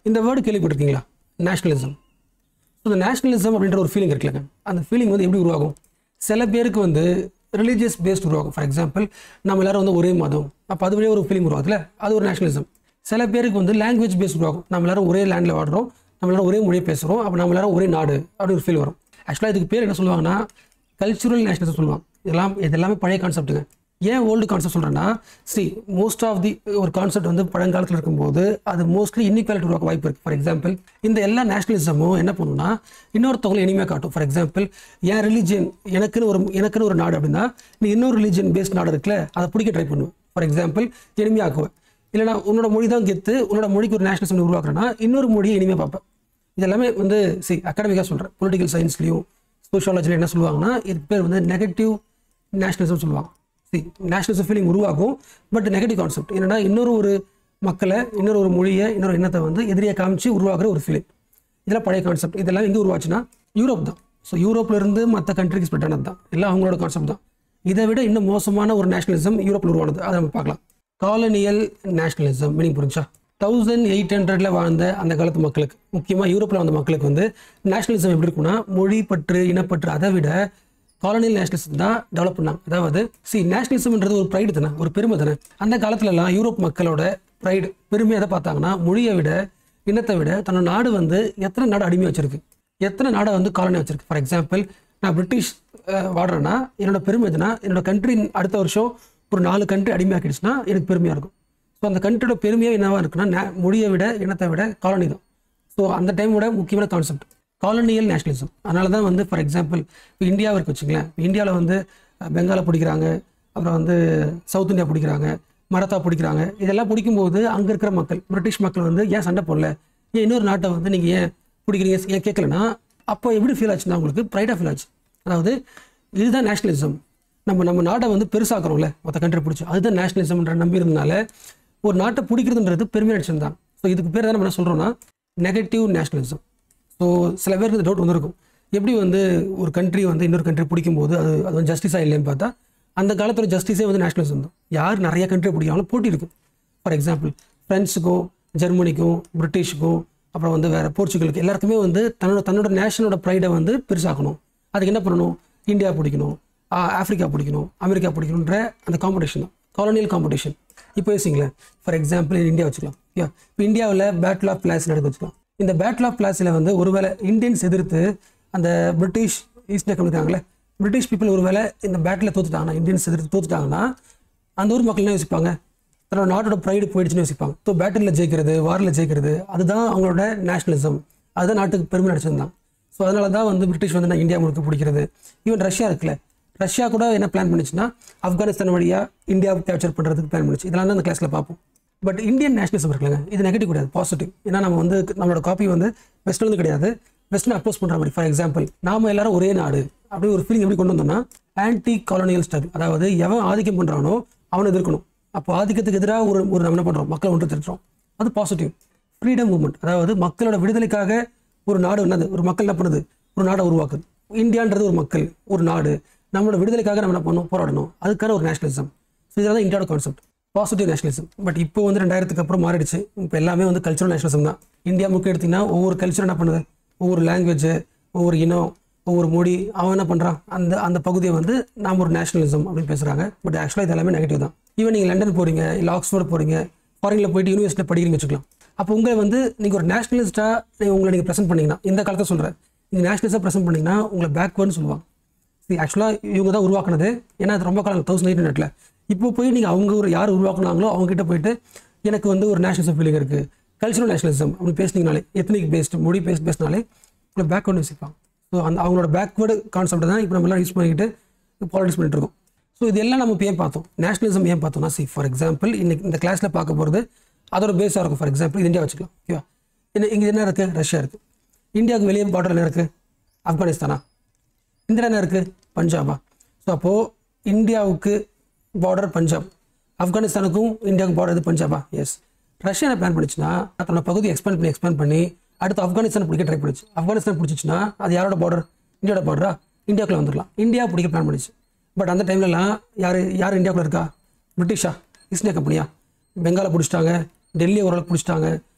இந்த வேர்டு கேள்விப்பட்டிருக்கீங்களா nationalism so இந்த நேஷனலிசம் அப்படின்ற ஒரு ஃபீலிங் இருக்குல்லங்க அந்த ஃபீலிங் வந்து எப்படி உருவாகும் சில பேருக்கு வந்து ரிலீஜியஸ் பேஸ்ட் உருவாகும் ஃபார் எக்ஸாம்பிள் நம்ம எல்லாரும் வந்து ஒரே மதம் அப்போ அது வழியே ஒரு ஃபீலிங் உருவாகுதுல அது ஒரு நேஷனலிசம் சில பேருக்கு வந்து லாங்குவேஜ் பேஸ்ட் உருவாகும் நம்ம எல்லாரும் ஒரே லேண்டில் வாடுறோம் நம்ம எல்லாரும் ஒரே மொழியை பேசுகிறோம் அப்போ நம்ம எல்லாரும் ஒரே நாடு அப்படி ஒரு ஃபீல் வரும் ஆக்சுவலாக இதுக்கு பேர் என்ன சொல்லுவாங்கன்னா கல்ச்சுரல் நேஷனலிசம் சொல்லுவாங்க இதெல்லாம் இது எல்லாமே பழைய கான்செப்ட்டுங்க ஏன் ஓல்டு கான்செப்ட் சொல்கிறேன்னா சி மோஸ்ட் ஆஃப் தி ஒரு கான்செப்ட் வந்து பழங்காலத்தில் இருக்கும்போது அது மோஸ்ட்லி இன்இக்வாலிட்டி உருவாக்க வாய்ப்பு இருக்குது ஃபார் எக்ஸாம்பிள் இந்த எல்லா நேஷனலிசமும் என்ன பண்ணுன்னா இன்னொருத்தவங்களை இனிமையாக காட்டும் ஃபார் எக்ஸாம்பிள் என் ரிலீஜியன் எனக்குன்னு ஒரு எனக்குன்னு ஒரு நாடு அப்படின்னா நீ இன்னொரு ரிலீஜியன் பேஸ்ட் நாடு இருக்குல்ல அதை பிடிக்க ட்ரை பண்ணுவேன் ஃபார் எக்ஸாம்பிள் இனிமையாக்குவேன் இல்லைனா உன்னோட மொழி தான் கெத்து உன்னோட மொழிக்கு ஒரு நேஷனலிசம் உருவாக்குறேன்னா இன்னொரு மொழியை இனிமையாக பார்ப்பேன் இது எல்லாமே வந்து சி அகாடமிக்காக சொல்கிறேன் பொலிட்டிக்கல் சயின்ஸ்லையும் சோஷியாலஜியில் என்ன சொல்லுவாங்கன்னா இதுக்கு பேர் வந்து நெகட்டிவ் நேஷனலிசம் சொல்லுவாங்க சி நேஷனலிசம் ஃபீலிங் உருவாகும் பட் நெகட்டிவ் கான்செப்ட் என்னன்னா இன்னொரு ஒரு மக்களை இன்னொரு ஒரு மொழியை இன்னொரு எண்ணத்தை வந்து எதிரியாக காமிச்சு உருவாக்குற ஒரு ஃபீலிங் இதெல்லாம் பழைய கான்செப்ட் இதெல்லாம் எங்கே உருவாச்சுன்னா யூரோப் தான் ஸோ யூரோப்லேருந்து மற்ற கண்ட்ரிக்கு ஸ்ப்ரெட் ஆனது தான் எல்லாம் அவங்களோட கான்செப்ட் தான் இதை விட இன்னும் மோசமான ஒரு நேஷனலிசம் யூரோப்பில் உருவானது அதை நம்ம பார்க்கலாம் காலனியல் நேஷனலிசம் மீனிங் புரிஞ்சா தௌசண்ட் எயிட் ஹண்ட்ரட்ல வாழ்ந்த அந்த காலத்து மக்களுக்கு முக்கியமாக யூரோப்பில் வந்த மக்களுக்கு வந்து நேஷனலிசம் எப்படி இருக்கும்னா மொழி பற்று இனப்பற்று அதை விட காலனியல் நேஷனலிசம் தான் டெவலப் பண்ணாங்க அதாவது சி நேஷனலிசம்ன்றது ஒரு ப்ரைடு தானே ஒரு பெருமை தானே அந்த காலத்துலலாம் யூரோப் மக்களோட ப்ரைடு பெருமை எதை பார்த்தாங்கன்னா மொழியை விட இனத்தை விட தன்னோட நாடு வந்து எத்தனை நாடு அடிமையாக வச்சிருக்கு எத்தனை நாடை வந்து காலனி வச்சிருக்கு ஃபார் எக்ஸாம்பிள் நான் பிரிட்டிஷ் அஹ், வாடுறேன்னா என்னோட பெருமை எதுனா என்னோட கண்ட்ரி அடுத்த வருஷம் ஒரு நாலு கண்ட்ரி அடிமையாக்கிடுச்சுன்னா எனக்கு பெருமையாக இருக்கும் ஸோ அந்த கண்ட்ரியோட பெருமையாக என்னவா இருக்குன்னா நே- மொழியை விட இனத்தை விட காலனி தான் ஸோ அந்த டைமோட முக்கியமான கான்செப்ட் காலனியல் நேஷனலிசம் அதனால தான் வந்து ஃபார் எக்ஸாம்பிள் இப்போ இந்தியாவை இருக்கு வச்சுங்களேன் இந்தியாவில் வந்து அஹ், பெங்காலை பிடிக்கிறாங்க அப்புறம் வந்து சவுத் இந்தியா பிடிக்கிறாங்க மராத்தா பிடிக்கிறாங்க இதெல்லாம் பிடிக்கும்போது அங்கே இருக்கிற மக்கள் பிரிட்டிஷ் மக்கள் வந்து ஏன் சண்டை போடல ஏன் இன்னொரு நாட்டை வந்து நீங்கள் ஏன் பிடிக்கிறீங்க ஏன் கேட்கலன்னா அப்போ எப்படி ஃபீல் ஆச்சுன்னா உங்களுக்கு ப்ரைடாக ஃபீல் ஆச்சு அதாவது இதுதான் நேஷனலிசம் நம்ம நம்ம நாட்டை வந்து பெருசாக்குறோம்ல மற்ற கண்ட்ரி பிடிச்சி அதுதான் நேஷனலிசம்ன்ற நம்பி இருந்தனால ஒரு நாட்டை பிடிக்கிறதுன்றது பெருமை அடிச்சது தான் ஸோ இதுக்கு பேர் தான் நம்ம என்ன சொல்கிறோம்னா நெகட்டிவ் நேஷனலிசம் ஸோ சில பேருக்கு இந்த டவுட் வந்திருக்கும் எப்படி வந்து ஒரு கண்ட்ரி வந்து இன்னொரு கண்ட்ரி பிடிக்கும்போது அது அது வந்து ஜஸ்டிஸாக இல்லைன்னு பார்த்தா அந்த காலத்தோட ஜஸ்டிஸே வந்து நேஷனலிசம் தான் யார் நிறைய கண்ட்ரி பிடிக்காங்களோ போட்டி இருக்கும் ஃபார் எக்ஸாம்பிள் ஃப்ரெண்ட்ஸுக்கும் ஜெர்மனிக்கும் பிரிட்டிஷுக்கும் அப்புறம் வந்து வேறு போர்ச்சுகலுக்கு எல்லாருக்குமே வந்து தன்னோட தன்னோட நேஷனோட ப்ரைடை வந்து பெருசாக்கணும் அதுக்கு என்ன பண்ணணும் இந்தியா பிடிக்கணும் ஆ, ஆப்பிரிக்கா பிடிக்கணும் அமெரிக்கா பிடிக்கணுன்ற அந்த காம்படிஷன் தான் காலனியல் காம்படிஷன் இப்போ யோசிங்களேன் ஃபார் எக்ஸாம்பிள் இந்தியா வச்சுக்கலாம் யா இப்போ இந்தியாவில் பேட்டில் ஆஃப் பிளாஸ் நடக்க வச்சுக்கலாம் இந்த பேட்டில் ஆஃப் பிளாஸில் வந்து ஒருவேளை இந்தியன்ஸ் எதிர்த்து அந்த பிரிட்டிஷ் ஈஸ்ட் இந்தியா இருக்காங்களே பிரிட்டிஷ் பீப்புள் ஒருவேளை இந்த பேட்டில் தோத்துட்டாங்கன்னா இந்தியன்ஸ் எதிர்த்து தோத்துட்டாங்கன்னா அந்த ஊர் மக்கள் என்ன யோசிப்பாங்க தன்னோட நாட்டோட ப்ரைடு போயிடுச்சுன்னு யோசிப்பாங்க ஸோ பேட்டிலில் ஜெயிக்கிறது வாரில் ஜெயிக்கிறது அதுதான் அவங்களோட நேஷனலிசம் அதுதான் நாட்டுக்கு பெருமை நடிச்சிருந்தாங்க ஸோ அதனால தான் வந்து பிரிட்டிஷ் வந்து நான் இந்தியா முழுக்க பிடிக்கிறது ஈவன் ரஷ்யா இருக்குல்ல ரஷ்யா கூட என்ன பிளான் பண்ணுச்சுன்னா ஆப்கானிஸ்தான் வழியாக இந்தியாவை கேப்சர் பண்ணுறதுக்கு பிளான் பண்ணுச்சு இதெல்லாம் தான் அந்த கிளாஸில் பார்ப்போம் பட் இந்தியன் நேஷனலிசம் இருக்குல்லங்க இது நெகட்டிவ் கிடையாது பாசிட்டிவ் ஏன்னா நம்ம வந்து நம்மளோட காப்பி வந்து வெஸ்ட்லேருந்து கிடையாது வெஸ்டர்ன் அப்போஸ் பண்ணுற மாதிரி ஃபார் எக்ஸாம்பிள் நாம எல்லாரும் ஒரே நாடு அப்படி ஒரு ஃபீலிங் எப்படி கொண்டு வந்தோம்னா ஆன்டி காலனியல் ஸ்ட்ரகிள் அதாவது எவன் ஆதிக்கம் பண்ணுறானோ அவனை எதிர்க்கணும் அப்போ ஆதிக்கத்துக்கு எதிராக ஒரு ஒரு நம்ம என்ன பண்ணுறோம் மக்களை ஒன்று திட்டுறோம் அது பாசிட்டிவ் ஃப்ரீடம் மூவ்மெண்ட் அதாவது மக்களோட விடுதலைக்காக ஒரு நாடு என்னது ஒரு மக்கள் என்ன பண்ணுது ஒரு நாடை உருவாக்குது இந்தியான்றது ஒரு மக்கள் ஒரு நாடு நம்மளோட விடுதலைக்காக நம்ம என்ன பண்ணணும் போராடணும் அதுக்கான ஒரு நேஷனலிசம் ஸோ இதெல்லாம் இந்தியாவோட கான்செப்ட் பாசிட்டிவ் நேஷனலிசம் பட் இப்போ வந்து ரெண்டாயிரத்துக்கு அப்புறம் மாறிடுச்சு இப்போ எல்லாமே வந்து கல்ச்சுரல் நேஷனலிசம் தான் இந்தியா முக்கிய எடுத்தீங்கன்னா ஒவ்வொரு கல்ச்சர் என்ன பண்ணுது ஒவ்வொரு லாங்குவேஜ் ஒவ்வொரு இனம் ஒவ்வொரு மொழி அவன் என்ன பண்ணுறான் அந்த அந்த பகுதியை வந்து நாம் ஒரு நேஷனலிசம் அப்படின்னு பேசுகிறாங்க பட் ஆக்சுவலாக இது எல்லாமே நெகட்டிவ் தான் ஈவன் நீங்கள் லண்டன் போகிறீங்க இல்லை ஆக்ஸ்ஃபோர்ட் போகிறீங்க ஃபாரினில் போயிட்டு யூனிவர்சிட்டியில் படிக்கிறீங்க வச்சுக்கலாம் அப்போ உங்களை வந்து நீங்கள் ஒரு நேஷனலிஸ்ட்டாக நீங்கள் உங்களை நீங்கள் ப்ரெசென்ட் பண்ணீங்கன்னா இந்த காலத்தை சொல்கிறேன் நீங்கள் நேஷனலிஸ்ட்டாக ப்ரெசென்ட் பண்ணீங்கன்னா உங்களை பேக்வேர்டுன்னு சொல்லுவாங்க சரி ஆக்சுவலாக இவங்க தான் உருவாக்குனது ஏன்னா அது ரொம்ப காலம் தௌசண்ட் எயிட் ஹண்ட்ரட்ல இப்போ போய் நீங்கள் அவங்க ஒரு யார் உருவாக்குனாங்களோ அவங்க கிட்ட போயிட்டு எனக்கு வந்து ஒரு நேஷனலிசம் ஃபீலிங் இருக்குது கல்ச்சுரல் நேஷனலிசம் அப்படின்னு பேசுனீங்கனாலே எத்தனிக் பேஸ்டு மொழி பேஸ்ட் பேசினாலே உங்களை பேக்வேர்டு யோசிப்பாங்க ஸோ அந்த அவங்களோட பேக்வேர்டு கான்செப்ட் தான் இப்போ நம்ம எல்லாம் யூஸ் பண்ணிக்கிட்டு பாலிடிக்ஸ் பண்ணிட்டு இருக்கோம் ஸோ இதெல்லாம் நம்ம இப்போ ஏன் பார்த்தோம் நேஷனலிசம் ஏன் பார்த்தோம்னா சி ஃபார் எக்ஸாம்பிள் இன்னைக்கு இந்த கிளாஸில் பார்க்க போகிறது அதோட பேஸாக இருக்கும் ஃபார் எக்ஸாம்பிள் இது இந்தியா வச்சுக்கலாம் ஓகேவா என்ன இங்கே என்ன இருக்குது ரஷ்யா இருக்குது இந்தியாவுக்கு வெளியே பார்டர் என்ன இருக்குது ஆப்கானிஸ்தானா இந்த என்ன இருக்குது பஞ்சாபா ஸோ அப்போது இந்தியாவுக்கு பார்டர் பஞ்சாப் ஆப்கானிஸ்தானுக்கும் இந்தியாவுக்கு பார்டர் இது பஞ்சாபா எஸ் ரஷ்யா என்ன பிளான் பண்ணிச்சுன்னா தன்னோட பகுதி எக்ஸ்பேண்ட் பண்ணி எக்ஸ்பேண்ட் பண்ணி அடுத்து ஆப்கானிஸ்தான் பிடிக்க ட்ரை பண்ணிச்சு ஆப்கானிஸ்தான் பிடிச்சிச்சுன்னா அது யாரோட பார்டர் இந்தியாவோட பார்டரா இந்தியாவுக்குள்ள வந்துடலாம் இந்தியா பிடிக்க பிளான் பண்ணிச்சு பட் அந்த டைம்லலாம் யார் யார் இந்தியாவுக்குள்ள இருக்கா பிரிட்டிஷா ஈஸ்ட் இந்தியா கம்பெனியா பெங்காலை பிடிச்சிட்டாங்க டெல்லியை ஓரளவுக்கு பிடிச்சிட்டாங்க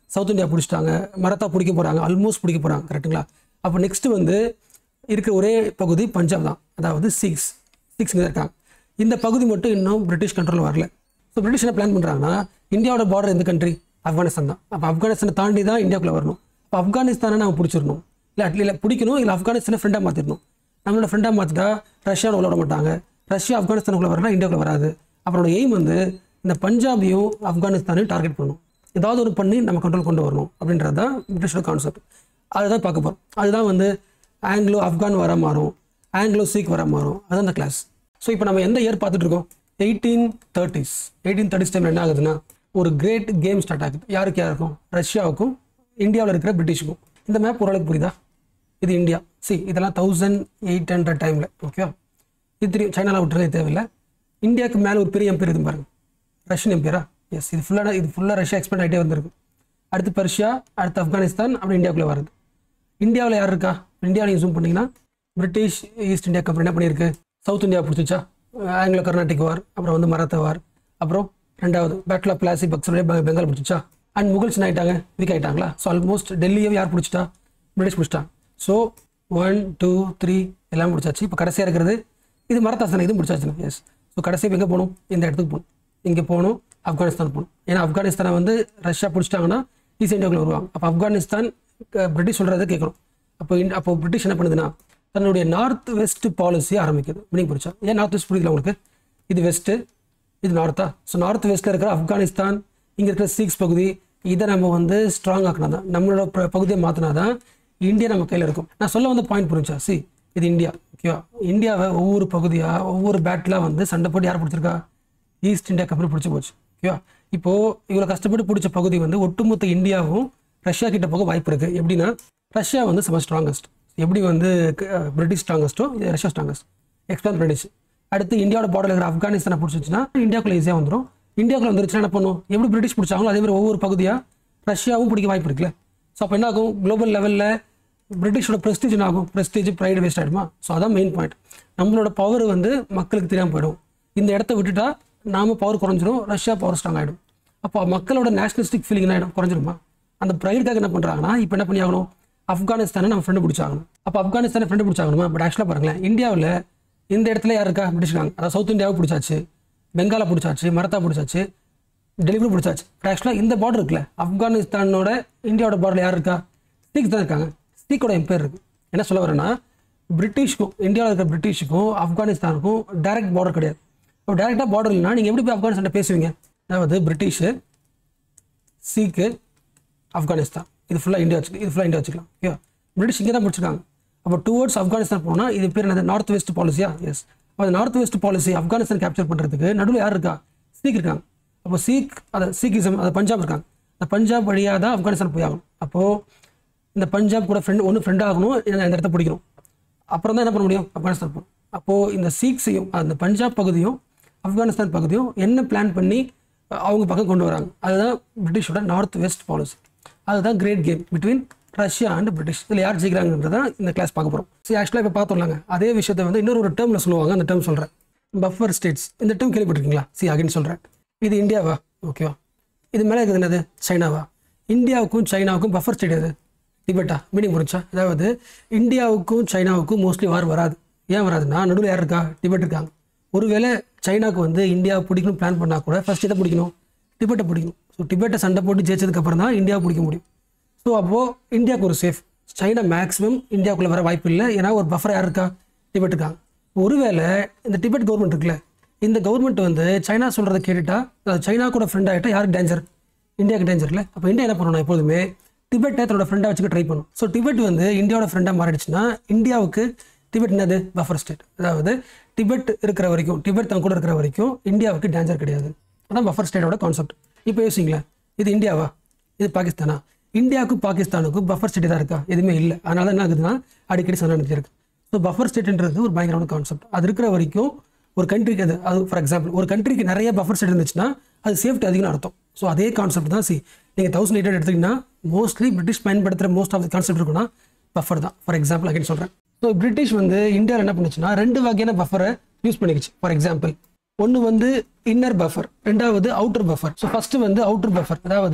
சவுத் இந்தியா பிடிச்சிட்டாங்க மரத்தா பிடிக்க போகிறாங்க ஆல்மோஸ்ட் பிடிக்க போகிறாங்க கரெக்ட்டுங்களா அப்போ நெக்ஸ்ட்டு வந்து இருக்கிற ஒரே பகுதி பஞ்சாப் தான் அதாவது சிக்ஸ் சிக்ஸ்ங்க இருக்காங்க இந்த பகுதி மட்டும் இன்னும் பிரிட்டிஷ் கண்ட்ரோல் வரல ஸோ பிரிட்டிஷ் என்ன பிளான் பண்ணுறாங்கன்னா இந்தியாவோட பார்டர் எந்த கண்ட்ரி ஆப்கானிஸ்தான் தான் அப்போ ஆப்கானிஸ்தானை தாண்டி தான் இந்தியாவுக்குள்ள வரணும் அப்போ ஆப்கானிஸ்தானை நம்ம பிடிச்சிடணும் இல்லை அட்லீ இல்லை பிடிக்கணும் இல்லை ஆப்கானிஸ்தானை ஃப்ரெண்டாக மாற்றிடணும் நம்மளோட ஃப்ரெண்டாக மாற்றிட்டா ரஷ்யாவில் உள்ள விட மாட்டாங்க ரஷ்யா ஆப்கானிஸ்தானுக்குள்ள வரலாம் இந்தியாவுக்குள்ள வராது அவரோட எய்ம் வந்து இந்த பஞ்சாபையும் ஆப்கானிஸ்தானையும் டார்கெட் பண்ணணும் ஏதாவது ஒரு பண்ணி நம்ம கண்ட்ரோல் கொண்டு வரணும் அப்படின்றது தான் பிரிட்டிஷோட கான்செப்ட் அதுதான் பார்க்க போகிறோம் அதுதான் வந்து ஆங்கிலோ ஆப்கான் வர மாறும் ஆங்கிலோ சீக் வர மாறும் அதுதான் அந்த கிளாஸ் ஸோ இப்போ நம்ம எந்த இயர் பார்த்துட்டு இருக்கோம் எயிட்டீன் தேர்ட்டிஸ் எயிட்டீன் தேர்ட்டிஸ் டைமில் என்ன ஆகுதுன்னா ஒரு கிரேட் கேம் ஸ்டார்ட் ஆகுது யாருக்கு யாருக்கும் ரஷ்யாவுக்கும் இந்தியாவில் இருக்கிற பிரிட்டிஷுக்கும் இந்த மேப் ஓரளவுக்கு புரியுதா இது இந்தியா சி இதெல்லாம் தௌசண்ட் எயிட் ஹண்ட்ரட் டைமில் ஓகேவா இது தெரியும் சைனாவில் விட்டுறதே தேவையில்லை இந்தியாவுக்கு மேலே ஒரு பெரிய எம்பீர் இது பாருங்க ரஷ்யன் எம்பீரா எஸ் இது ஃபுல்லாக இது ஃபுல்லாக ரஷ்யா எக்ஸ்பெண்ட் ஆகிட்டே வந்திருக்கு அடுத்து பர்ஷியா அடுத்து ஆப்கானிஸ்தான் அப்படி இந்தியாவுக்குள்ளே வருது இந்தியாவில் யார் இருக்கா இந்தியாவில் நீங்கள் ஜூம் பண்ணீங்கன்னா பிரிட்டிஷ் ஈஸ்ட் இந்தியா கம்பெனி என்ன பண்ணியிருக்கு சவுத் இந்தியா பிடிச்சிச்சா ஆங்கிலோ கர்நாடிக் வார் அப்புறம் வந்து மராத்தா வார் அப்புறம் ரெண்டாவது பேட்டில் ஆஃப் பிளாசி பக்ஸருடைய பெங்கால் பிடிச்சிச்சா அண்ட் முகல்ஸ் என்ன ஆயிட்டாங்க வீக் ஆயிட்டாங்களா ஸோ ஆல்மோஸ்ட் டெல்லியை யார் பிடிச்சிட்டா பிரிட்டிஷ் பிடிச்சிட்டாங்க ஸோ ஒன் டூ த்ரீ எல்லாம் பிடிச்சாச்சு இப்போ கடைசியாக இருக்கிறது இது மரத்தாசனம் இது பிடிச்சாச்சு எஸ் ஸோ கடைசியாக எங்கே போகணும் இந்த இடத்துக்கு போகணும் இங்கே போகணும் ஆப்கானிஸ்தான் போகணும் ஏன்னா ஆப்கானிஸ்தானை வந்து ரஷ்யா பிடிச்சிட்டாங்கன்னா ஈஸ்ட் இந்தியாவுக்குள்ள வருவாங்க அப்போ ஆப்கானிஸ்தான் க- பிரிட்டிஷ் சொல்கிறத கேட்கணும் அப்போ இன் அப்போ பிரிட்டிஷ் என்ன பண்ணுதுன்னா தன்னுடைய நார்த் வெஸ்ட் பாலிசி ஆரம்பிக்குது மீனிங் புரிச்சா ஏன் நார்த் வெஸ்ட் புரியல உங்களுக்கு இது வெஸ்ட்டு இது நார்த்தா ஸோ நார்த் வெஸ்ட்டில் இருக்கிற ஆப்கானிஸ்தான் இங்கே இருக்கிற சீக்ஸ் பகுதி இதை நம்ம வந்து ஸ்ட்ராங் ஆக்கினா தான் நம்மளோட ப- பகுதியை மாற்றினா தான் இந்தியா நம்ம கையில் இருக்கும் நான் சொல்ல வந்த பாயிண்ட் புரிஞ்சா சி இது இந்தியா ஓகேவா இந்தியாவை ஒவ்வொரு பகுதியாக ஒவ்வொரு பேட்டிலாக வந்து சண்டை போட்டு யார் பிடிச்சிருக்கா ஈஸ்ட் இந்தியா கம்பெனி பிடிச்சி போச்சு ஓகேவா இப்போ இவ்வளோ கஷ்டப்பட்டு பிடிச்ச பகுதி வந்து ஒட்டுமொத்த இந்தியாவும் ரஷ்யா கிட்ட போக வாய்ப்பு இருக்கு எப்படின்னா ரஷ்யா வந்து செம ஸ்ட்ராங்கஸ்ட் எப்படி வந்து க- பிரிட்டிஷ் ஸ்ட்ராங்கஸ்ட்டோ இது ரஷ்யா ஸ்ட்ராங்கஸ்ட் எக்ஸ்பிளான் பிரிட்டிஷ் அடுத்து இந்தியாவோட பார்டர் இருக்கிற ஆப்கானிஸ்தானை பிடிச்சிச்சுன்னா இந்தியாவுக்குள்ள ஈஸியாக வந்துடும் இந்தியாவுக்குள்ள வந்துருச்சுன்னா என்ன பண்ணும் எப்படி பிரிட்டிஷ் பிடிச்சாங்களோ அதே மாதிரி ஒவ்வொரு பகுதியாக ரஷ்யாவும் பிடிக்க வாய்ப்பு இருக்குல்ல ஸோ அப்போ என்ன ஆகும் குளோபல் லெவலில் பிரிட்டிஷோட ப்ரெஸ்டீஜ் என்ன ஆகும் ப்ரெஸ்டீஜ் ப்ரைடு வேஸ்ட் ஆகிடுமா ஸோ அதான் மெயின் பாயிண்ட் நம்மளோட பவர் வந்து மக்களுக்கு தெரியாமல் போயிடும் இந்த இடத்த விட்டுட்டா நாம பவர் குறைஞ்சிரும் ரஷ்யா பவர் ஸ்ட்ராங் ஆகிடும் அப்போ மக்களோட நேஷனலிஸ்டிக் ஃபீலிங் என்ன ஆகிடும் குறைஞ்சிருமா அந்த ப்ரைடுக்காக என்ன பண்ணுறாங்கன்னா இப்போ என்ன பண்ணி ஆகணும் ஆப்கானிஸ்தானை நம்ம ஃப்ரெண்டு பிடிச்சாகணும் அப்போ ஆப்கானிஸ்தானை ஃப்ரெண்டு பிடிச்சாகணுமா பட் ஆக்சுவலாக பாருங்களேன் இந்தியாவில் இந்த இடத்துல யார் இருக்கா பிடிச்சிருக்காங்க அதாவது சவுத் இந்தியாவை பிடிச்சாச்சு பெங்காலை பிடிச்சாச்சு மரத்தா பிடிச்சாச்சு டெலிவரி பிடிச்சாச்சு பட் ஆக்சுவலாக இந்த பார்டர் இருக்குல்ல ஆப்கானிஸ்தானோட இந்தியாவோட பார்டர் யார் இருக்கா ஸ்டீக் தான் இருக்காங்க ஸ்டீக்கோட எம்பேர் இருக்கு என்ன சொல்ல வரேன்னா பிரிட்டிஷ்க்கும் இந்தியாவில் இருக்கிற பிரிட்டிஷுக்கும் ஆப்கானிஸ்தானுக்கும் டைரக்ட் பார்டர் கிடையாது இப்போ டேரெக்டாக பார்டர் இல்லைனா நீங்கள் எப்படி போய் ஆப்கானிஸ்தான் பேசுவீங்க அதாவது பிரிட்டிஷு சீக்கு ஆப்கானிஸ்தான் இது ஃபுல்லாக இந்தியா வச்சு இது ஃபுல்லாக இந்தியா வச்சுக்கலாம் ஓகே பிரிட்டிஷ் இங்கே தான் பிடிச்சிருக்காங்க அப்போ டுவர்ட்ஸ் ஆப்கானிஸ்தான் போனால் இது பேர் என்னது நார்த் வெஸ்ட் பாலிசியா எஸ் அப்போ அந்த north west policy Afghanistan capture பண்ணுறதுக்கு நடுவில் யார் இருக்கா சீக் இருக்காங்க அப்போ சீக் அதை சீக்கிசம் அது பஞ்சாப் இருக்காங்க அந்த பஞ்சாப் வழியாக தான் ஆப்கானிஸ்தான் போய் ஆகணும் அப்போது இந்த பஞ்சாப் கூட ஃப்ரெண்ட் ஒன்று ஃப்ரெண்ட் ஆகணும் இல்லை இந்த இடத்த பிடிக்கணும் அப்புறம் தான் என்ன பண்ண முடியும் ஆப்கானிஸ்தான் போகணும் அப்போது இந்த சீக்ஸையும் அந்த பஞ்சாப் பகுதியும் ஆப்கானிஸ்தான் பகுதியும் என்ன பிளான் பண்ணி அஹ், அவங்க பக்கம் கொண்டு வராங்க அதுதான் பிரிட்டிஷோட நார்த் வெஸ்ட் பாலிசி அதுதான் great game between Russia and British இதில் யார் ஜெயிக்கிறாங்கன்றதான் இந்த கிளாஸ் பார்க்க போகிறோம் சரி ஆக்சுவலாக இப்போ பார்த்துடலாங்க அதே விஷயத்தை வந்து இன்னொரு ஒரு டேர்மில் சொல்லுவாங்க அந்த டேர்ம் சொல்கிறேன் பஃபர் ஸ்டேட்ஸ் இந்த டேர்ம் கேள்விப்பட்டிருக்கீங்களா சி அகைன் சொல்கிறேன் இது இந்தியாவா ஓகேவா இது மேலே இருக்குது என்னது சைனாவா இந்தியாவுக்கும் சைனாவுக்கும் பஃபர் ஸ்டேட் எது டிபெட்டா மீனிங் புரிஞ்சா அதாவது இந்தியாவுக்கும் சைனாவுக்கும் மோஸ்ட்லி வார் வராது ஏன் வராதுன்னா நடுவில் யார் இருக்கா டிபெட் இருக்காங்க ஒருவேளை சைனாக்கு வந்து இந்தியாவை பிடிக்கணும் பிளான் பண்ணால் கூட ஃபர்ஸ்ட் எதை பிடிக்கணும் டிபெட்டை பிடிக்கணும் ஸோ டிபெட்டை சண்டை போட்டு ஜெயிச்சதுக்கு அப்புறம் தான் இந்தியாவை பிடிக்க முடியும் ஸோ அப்போது இந்தியாவுக்கு ஒரு சேஃப் சைனா மேக்ஸிமம் இந்தியாவுக்குள்ளே வர வாய்ப்பு இல்லை ஏன்னா ஒரு பஃபர் யார் இருக்கா டிபெட் இருக்காங்க ஒருவேளை இந்த டிபெட் கவர்மெண்ட் இருக்குல்ல இந்த கவர்மெண்ட் வந்து சைனா சொல்கிறத கேட்டுட்டா அதாவது சைனா கூட ஃப்ரெண்ட் ஆகிட்டா யாருக்கு டேஞ்சர் இந்தியாவுக்கு டேஞ்சர் இல்லை அப்போ இந்தியா என்ன பண்ணணும் எப்போதுமே டிபெட்டை தன்னோட ஃப்ரெண்டாக வச்சுக்க ட்ரை பண்ணும் ஸோ டிபெட் வந்து இந்தியாவோட ஃப்ரெண்டாக மாறிடுச்சுன்னா இந்தியாவுக்கு டிபெட் என்னது பஃபர் ஸ்டேட் அதாவது டிபெட் இருக்கிற வரைக்கும் டிபெட் தன் கூட இருக்கிற வரைக்கும் இந்தியாவுக்கு டேஞ்சர் கிடையாது அதான் பஃபர் ஸ்டேட்டோட கான்செப்ட் இப்போ யோசிங்களேன் இது இந்தியாவா இது பாகிஸ்தானா இந்தியாவுக்கும் பாகிஸ்தானுக்கும் பஃபர் ஸ்டேட் தான் இருக்கா எதுவுமே இல்லை அதனால தான் என்ன ஆகுதுன்னா அடிக்கடி சண்டை நடந்துட்டு இருக்கு ஸோ பஃபர் ஸ்டேட்ன்றது ஒரு பயங்கரமான கான்செப்ட் அது இருக்கிற வரைக்கும் ஒரு கண்ட்ரிக்கு அது அது ஃபார் எக்ஸாம்பிள் ஒரு கண்ட்ரிக்கு நிறைய பஃபர் ஸ்டேட் இருந்துச்சுன்னா அது சேஃப்டி அதிகம்னு அர்த்தம் ஸோ அதே கான்செப்ட் தான் சி நீங்கள் தௌசண்ட் எயிட் எடுத்தீங்கன்னா மோஸ்ட்லி பிரிட்டிஷ் பயன்படுத்துகிற மோஸ்ட் ஆஃப் த கான்செப்ட் இருக்குன்னா பஃபர் தான் ஃபார் எக்ஸாம்பிள் அகைன் சொல்கிறேன் ஸோ பிரிட்டிஷ் வந்து இந்தியாவில் என்ன பண்ணுச்சுன்னா ரெண்டு வகையான பஃபரை யூஸ் பண்ணிக்கிச்சு ஃபார் எக்ஸாம்பிள் ஒன்று வந்து இன்னர் பஃபர் ரெண்டாவது அவுட்டர் பஃபர் ஸோ ஃபர்ஸ்ட் வந்து அவுட்டர் பஃபர் அதாவது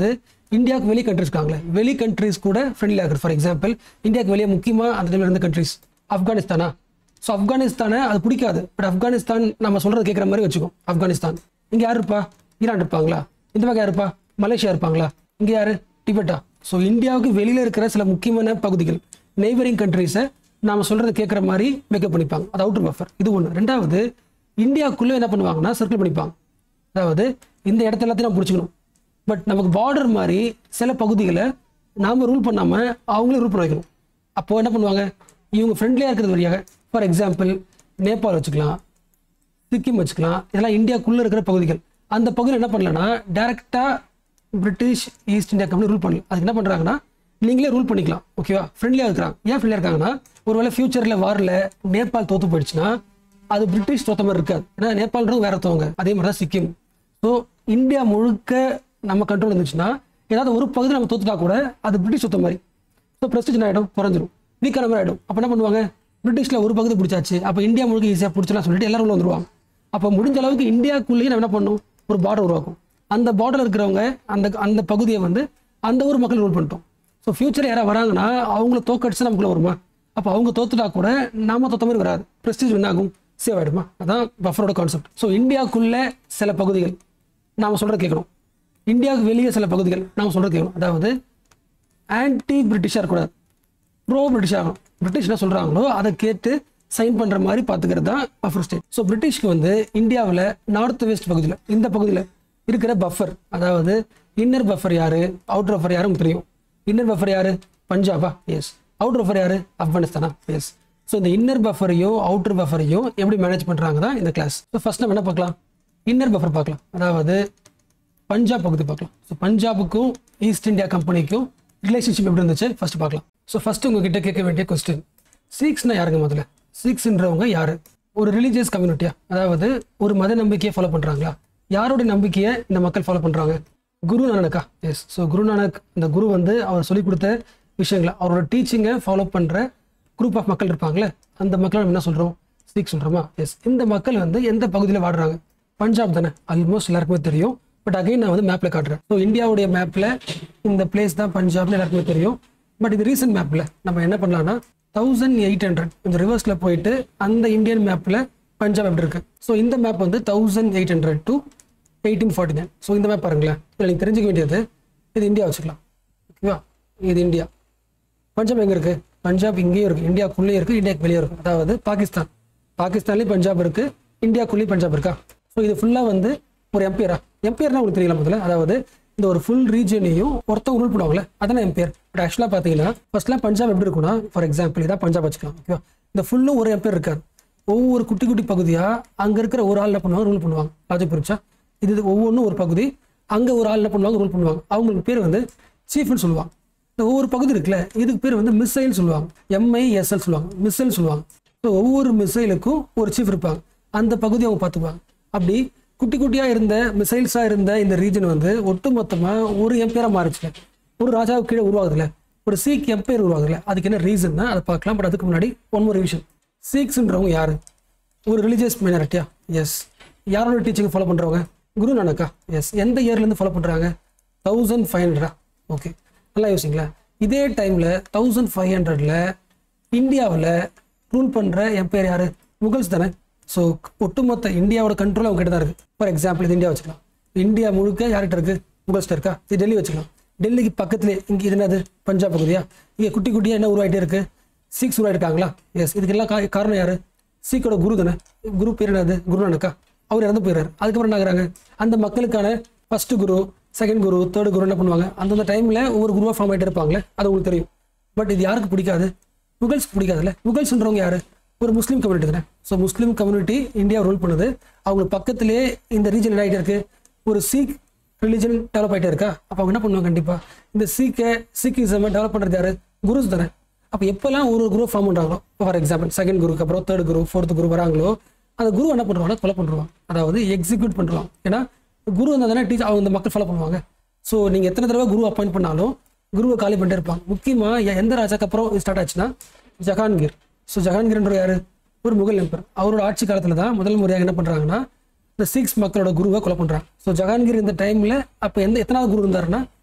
இந்தியாவுக்கு வெளி கண்ட்ரிஸ் இருக்காங்களே வெளி கண்ட்ரிஸ் கூட ஃப்ரெண்ட்லியாக இருக்குது ஃபார் எக்ஸாம்பிள் இந்தியாவுக்கு வெளியே முக்கியமாக அந்த டைமில் இருந்த கண்ட்ரிஸ் ஆப்கானிஸ்தானா ஸோ ஆப்கானிஸ்தானை அது பிடிக்காது பட் ஆப்கானிஸ்தான் நம்ம சொல்கிறது கேட்குற மாதிரி வச்சுக்கோ ஆப்கானிஸ்தான் இங்கே யார் இருப்பா ஈரான் இருப்பாங்களா இந்த பக்கம் யார் இருப்பா மலேசியா இருப்பாங்களா இங்கே யார் டிபெட்டா ஸோ இந்தியாவுக்கு வெளியில் இருக்கிற சில முக்கியமான பகுதிகள் நெய்பரிங் கண்ட்ரீஸை நாம சொல்கிறத கேட்குற மாதிரி மேக்கப் பண்ணிப்பாங்க அது அவுட்டர் பஃபர் இது ஒன்று ரெண்டாவது இந்தியாவுக்குள்ளே என்ன பண்ணுவாங்கன்னா சர்க்கிள் பண்ணிப்பாங்க அதாவது இந்த இடத்த எல்லாத்தையும் நம்ம பிடிச்சிக்கணும் பட் நமக்கு பார்டர் மாதிரி சில பகுதிகளை நாம் ரூல் பண்ணாமல் அவங்களே ரூல் பண்ண வைக்கணும் அப்போது என்ன பண்ணுவாங்க இவங்க ஃப்ரெண்ட்லியாக இருக்கிறது வழியாக ஃபார் எக்ஸாம்பிள் நேபாள் வச்சுக்கலாம் சிக்கிம் வச்சுக்கலாம் இதெல்லாம் இந்தியாக்குள்ளே இருக்கிற பகுதிகள் அந்த பகுதியில் என்ன பண்ணலன்னா டேரெக்டாக British East India company rule பண்ணல அதுக்கு என்ன பண்ணுறாங்கன்னா நீங்களே ரூல் பண்ணிக்கலாம் ஓகேவா ஃப்ரெண்ட்லியாக இருக்கிறாங்க ஏன் ஃப்ரெண்ட்லியாக இருக்காங்கன்னா ஒருவேளை ஃபியூச்சரில் வாரில் நேபாள் தோத்து போயிடுச்சுன்னா அது பிரிட்டிஷ் தோத்த மாதிரி இருக்காது ஏன்னா நேபாள்ன்றது வேற ஒருத்தவங்க அதே மாதிரி தான் சிக்கிம் ஸோ இந்தியா முழுக்க நம்ம கண்ட்ரோல் இருந்துச்சுன்னா ஏதாவது ஒரு பகுதி நம்ம தோத்துட்டா கூட அது பிரிட்டிஷ் சொத்த மாதிரி ஸோ ப்ரெஸ்டீஜ் ஆகிடும் குறைஞ்சிரும் வீக்கான மாதிரி ஆகிடும் அப்போ என்ன பண்ணுவாங்க பிரிட்டிஷில் ஒரு பகுதி பிடிச்சாச்சு அப்போ இந்தியா முழுக்க ஈஸியாக பிடிச்சலாம் சொல்லிட்டு எல்லாரும் உள்ள வந்துருவாங்க அப்போ முடிஞ்ச அளவுக்கு இந்தியாவுக்குள்ளேயே நம்ம என்ன பண்ணணும் ஒரு பார்டர் உருவாக்கும் அந்த பார்டர் இருக்கிறவங்க அந்த அந்த பகுதியை வந்து அந்த ஊர் மக்கள் ரூல் பண்ணிட்டோம் ஸோ ஃபியூச்சர் யாராவது வராங்கன்னா அவங்கள தோக்கடிச்சு நமக்குள்ள வருமா அப்போ அவங்க தோத்துட்டா கூட நாம தோத்த மாதிரி வராது ப்ரெஸ்டீஜ் என்ன ஆகும் சேவ் ஆகிடுமா அதான் பஃபரோட கான்செப்ட் ஸோ இந்தியாவுக்குள்ள சில பகுதிகள் நாம சொல்கிறத கேட்கணும் இந்தியாவுக்கு வெளியே சில பகுதிகள் நாம சொல்கிறத கேட்கணும் அதாவது ஆன்டி பிரிட்டிஷாக இருக்கக்கூடாது ப்ரோ பிரிட்டிஷ் ஆகணும் பிரிட்டிஷ் என்ன சொல்கிறாங்களோ அதை கேட்டு சைன் பண்ணுற மாதிரி பார்த்துக்கிறது தான் பஃபர் ஸ்டேட் ஸோ பிரிட்டிஷ்க்கு வந்து இந்தியாவில் நார்த் வெஸ்ட் பகுதியில் இந்த பகுதியில் இருக்கிற பஃபர் அதாவது இன்னர் பஃபர் யாரு அவுட்டர் பஃபர் யாரும் தெரியும் இன்னர் பஃபர் யாரு பஞ்சாபா எஸ் அவுட்டர் பஃபர் யாரு ஆப்கானிஸ்தானா எஸ் ஸோ இந்த இன்னர் பஃபரையும் அவுட்டர் பஃபரையும் எப்படி மேனேஜ் பண்ணுறாங்க தான் இந்த கிளாஸ் ஸோ ஃபர்ஸ்ட் நம்ம என்ன பார்க்கலாம் இன்னர் பஃபர் பார்க்கலாம் அதாவது பஞ்சாப் பகுதி பார்க்கலாம் ஸோ பஞ்சாபுக்கும் ஈஸ்ட் இந்தியா கம்பெனிக்கும் ரிலேஷன்ஷிப் எப்படி இருந்துச்சு ஃபர்ஸ்ட் பார்க்கலாம் ஸோ ஃபர்ஸ்ட் உங்ககிட்ட கேட்க வேண்டிய கொஸ்டின் சீக்ஸ்னா யாருங்க முதல்ல சீக்ஸ்ன்றவங்க யாரு ஒரு ரிலீஜியஸ் கம்யூனிட்டியா அதாவது ஒரு மத நம்பிக்கையை ஃபாலோ பண்றாங்களா யாருடைய நம்பிக்கையை இந்த மக்கள் ஃபாலோ பண்றாங்க குரு நானக்கா எஸ் ஸோ குரு நானக் இந்த குரு வந்து அவர் சொல்லிக் கொடுத்த விஷயங்களை அவரோட டீச்சிங்கை ஃபாலோ பண்ற குரூப் ஆஃப் மக்கள் இருப்பாங்களே அந்த மக்களை நம்ம என்ன சொல்றோம் சீக் சொல்றோமா எஸ் இந்த மக்கள் வந்து எந்த பகுதியில் வாடுறாங்க பஞ்சாப் தானே ஆல்மோஸ்ட் எல்லாருக்குமே தெரியும் பட் அகைன் நான் வந்து மேப்ல காட்டுறேன் ஸோ இந்தியாவுடைய மேப்ல இந்த பிளேஸ் தான் பஞ்சாப்னு எல்லாருக்குமே தெரியும் பட் இது ரீசன்ட் மேப்ல நம்ம என்ன பண்ணலாம்னா தௌசண்ட் எயிட் ஹண்ட்ரட் இந்த ரிவர்ஸ்ல போயிட்டு அந்த இந்தியன் மேப்ல பஞ்சாப் எப்படி இருக்கு ஸோ இந்த மேப் வந்து thousand eight hundred to eighteen forty nine so இந்த மேப் பாருங்களேன் இதில் நீங்கள் தெரிஞ்சுக்க வேண்டியது இது இந்தியா வச்சுக்கலாம் ஓகேவா இது இந்தியா பஞ்சாப் எங்க இருக்கு பஞ்சாப் இங்கேயும் இருக்கு இந்தியாக்குள்ளேயும் இருக்கு இந்தியாவுக்கு வெளியே இருக்கு அதாவது பாகிஸ்தான் பாகிஸ்தான்லயும் பஞ்சாப் இருக்கு இந்தியாக்குள்ளேயும் பஞ்சாப் இருக்கா ஸோ இது ஃபுல்லா வந்து ஒரு எம்பியரா எம்பியர்னா உங்களுக்கு தெரியல முதல்ல அதாவது இந்த ஒரு ஃபுல் ரீஜனையும் ஒருத்தவங்க ரூல் பண்ணுவாங்களே அதான எம்பியர் பட் ஆக்சுவலாக பார்த்தீங்கன்னா ஃபர்ஸ்ட்லாம் பஞ்சாப் எப்படி இருக்கும்னா ஃபார் எக்ஸாம்பிள் இதான் பஞ்சாப் வச்சுக்கலாம் ஓகேவா இந்த ஃபுல்லும் ஒரு எம்பியர் இருக்காது ஒவ்வொரு குட்டி குட்டி பகுதியா அங்க இருக்கிற ஒரு ஆள் என்ன பண்ணுவாங்க ரூல் பண்ணுவாங்க லாஜிக் புரிச்சா இது இது ஒவ்வொன்றும் ஒரு பகுதி அங்க ஒரு ஆள் என்ன பண்ணுவாங்க ரூல் பண்ணுவாங்க அவங்களுக்கு பேர் வந்து சீஃப்னு சொல்லுவாங்க இந்த ஒவ்வொரு பகுதி இருக்குல்ல இதுக்கு பேர் வந்து மிசைல் சொல்லுவாங்க எம்ஐஎஸ்எல் சொல்லுவாங்க மிசைல் சொல்லுவாங்க ஸோ ஒவ்வொரு மிசைலுக்கும் ஒரு சீஃப் இருப்பாங்க அந்த பகுதி அவங்க பார்த்துப்பாங்க அப்படி குட்டி குட்டியா இருந்த மிசைல்ஸா இருந்த இந்த ரீஜன் வந்து ஒட்டுமொத்தமா ஒரு எம்பையரா மாறிச்சுல ஒரு ராஜாவுக்கு கீழே உருவாகுதுல ஒரு சீக் எம்பையர் உருவாகுதுல அதுக்கு என்ன ரீசன்னா அதை பார்க்கலாம் பட் அதுக்கு முன்னாடி ஒன் மோர் ரிவிஷன் சீக்ஸ்ன்றவங்க யாரு ஒரு ரிலீஜியஸ் மைனாரிட்டியா எஸ் யாரோட டீச்சிங் ஃபாலோ பண்றவங்க குரு நானக்கா எஸ் எந்த இயர்ல இருந்து ஃபாலோ பண்றாங்க தௌசண்ட் ஃபைவ் ஹண்ட்ரடா ஓகே நல்லா யோசிங்களேன் இதே டைம்ல தௌசண்ட் ஃபைவ் ஹண்ட்ரட்ல இந்தியாவில் ரூல் பண்ற எம்பையர் யாரு முகல்ஸ் தானே ஸோ ஒட்டுமொத்த இந்தியாவோட கண்ட்ரோல் அவங்க கிட்ட தான் இருக்கு ஃபார் எக்ஸாம்பிள் இது இந்தியா வச்சுக்கலாம் இந்தியா முழுக்க யார்கிட்ட இருக்கு முகல்ஸ்ட இருக்கா இது டெல்லி வச்சுக்கலாம் டெல்லிக்கு பக்கத்துலேயே இங்க இது என்னது பஞ்சாப் பகுதியா இங்க குட்டி குட்டியா என்ன உருவாயிட்டே இருக்கு சீக்ஸ் உருவாயிருக்காங்களா எஸ் இதுக்கெல்லாம் கா- காரணம் யாரு சீக்கோட குரு தானே குரு பேர் என்னது குரு நானக்கா அவர் இறந்து போயிடுறாரு அதுக்கப்புறம் என்ன ஆகுறாங்க அந்த மக்களுக்கான first guru second guru third guru என்ன பண்ணுவாங்க அந்தந்த டைம்ல ஒவ்வொரு குருவா ஃபார்ம் ஆயிட்டு இருப்பாங்களே அது உங்களுக்கு தெரியும் பட் இது யாருக்கு பிடிக்காது முகல்ஸ்க்கு பிடிக்காதுல்ல முகல்ஸ்ன்றவங்க யாரு ஒரு முஸ்லீம் கம்யூனிட்டி தானே so Muslim community India rule பண்ணுது அவங்க பக்கத்திலே இந்த ரீஜன் என்ன ஆகிட்டே இருக்கு ஒரு சீக் ரிலிஜன் டெவலப் ஆகிட்டே இருக்கா அப்போ அவங்க என்ன பண்ணுவாங்க கண்டிப்பா இந்த சீக்கை சீக்கிசம் டெவலப் பண்ணுறது யாரு குருஸ் தானே அப்போ எப்போல்லாம் ஒரு குரு ஃபார்ம் பண்ணுறாங்களோ ஃபார் எக்ஸாம்பிள் செகண்ட் குருக்கு அப்புறம் தேர்ட் குரு ஃபோர்த் குரு வராங்களோ அந்த குரு என்ன பண்ணுவாங்க கொலை பண்ணுவாங்க அதாவது எக்ஸிக்யூட் பண்ணுவாங்க ஏன்னா குரு வந்தால் தானே டீச்சர் அவங்க இந்த மக்கள் ஃபாலோ பண்ணுவாங்க ஸோ நீங்கள் எத்தனை தடவை குரு அப்பாயிண்ட் பண்ணாலும் குருவை காலி பண்ணிட்டே இருப்பாங்க முக்கியமாக எந்த ராஜாக்கு அப்புறம் ஸ்டார்ட் ஆச்சுன்னா ஜஹாங்கீர் ஸோ ஜஹாங்கீர்ன்ற யாரு ஒரு முகல் எம்பர் அவரோட ஆட்சி காலத்தில் தான் முதல் முறையாக என்ன பண்ணுறாங்கன்னா இந்த சிக்ஸ் மக்களோட குருவை கொலை பண்ணுறாங்க ஸோ ஜஹாங்கீர் இந்த டைமில் அப்போ எந்த எத்தனாவது குரு இருந்தாருன்னா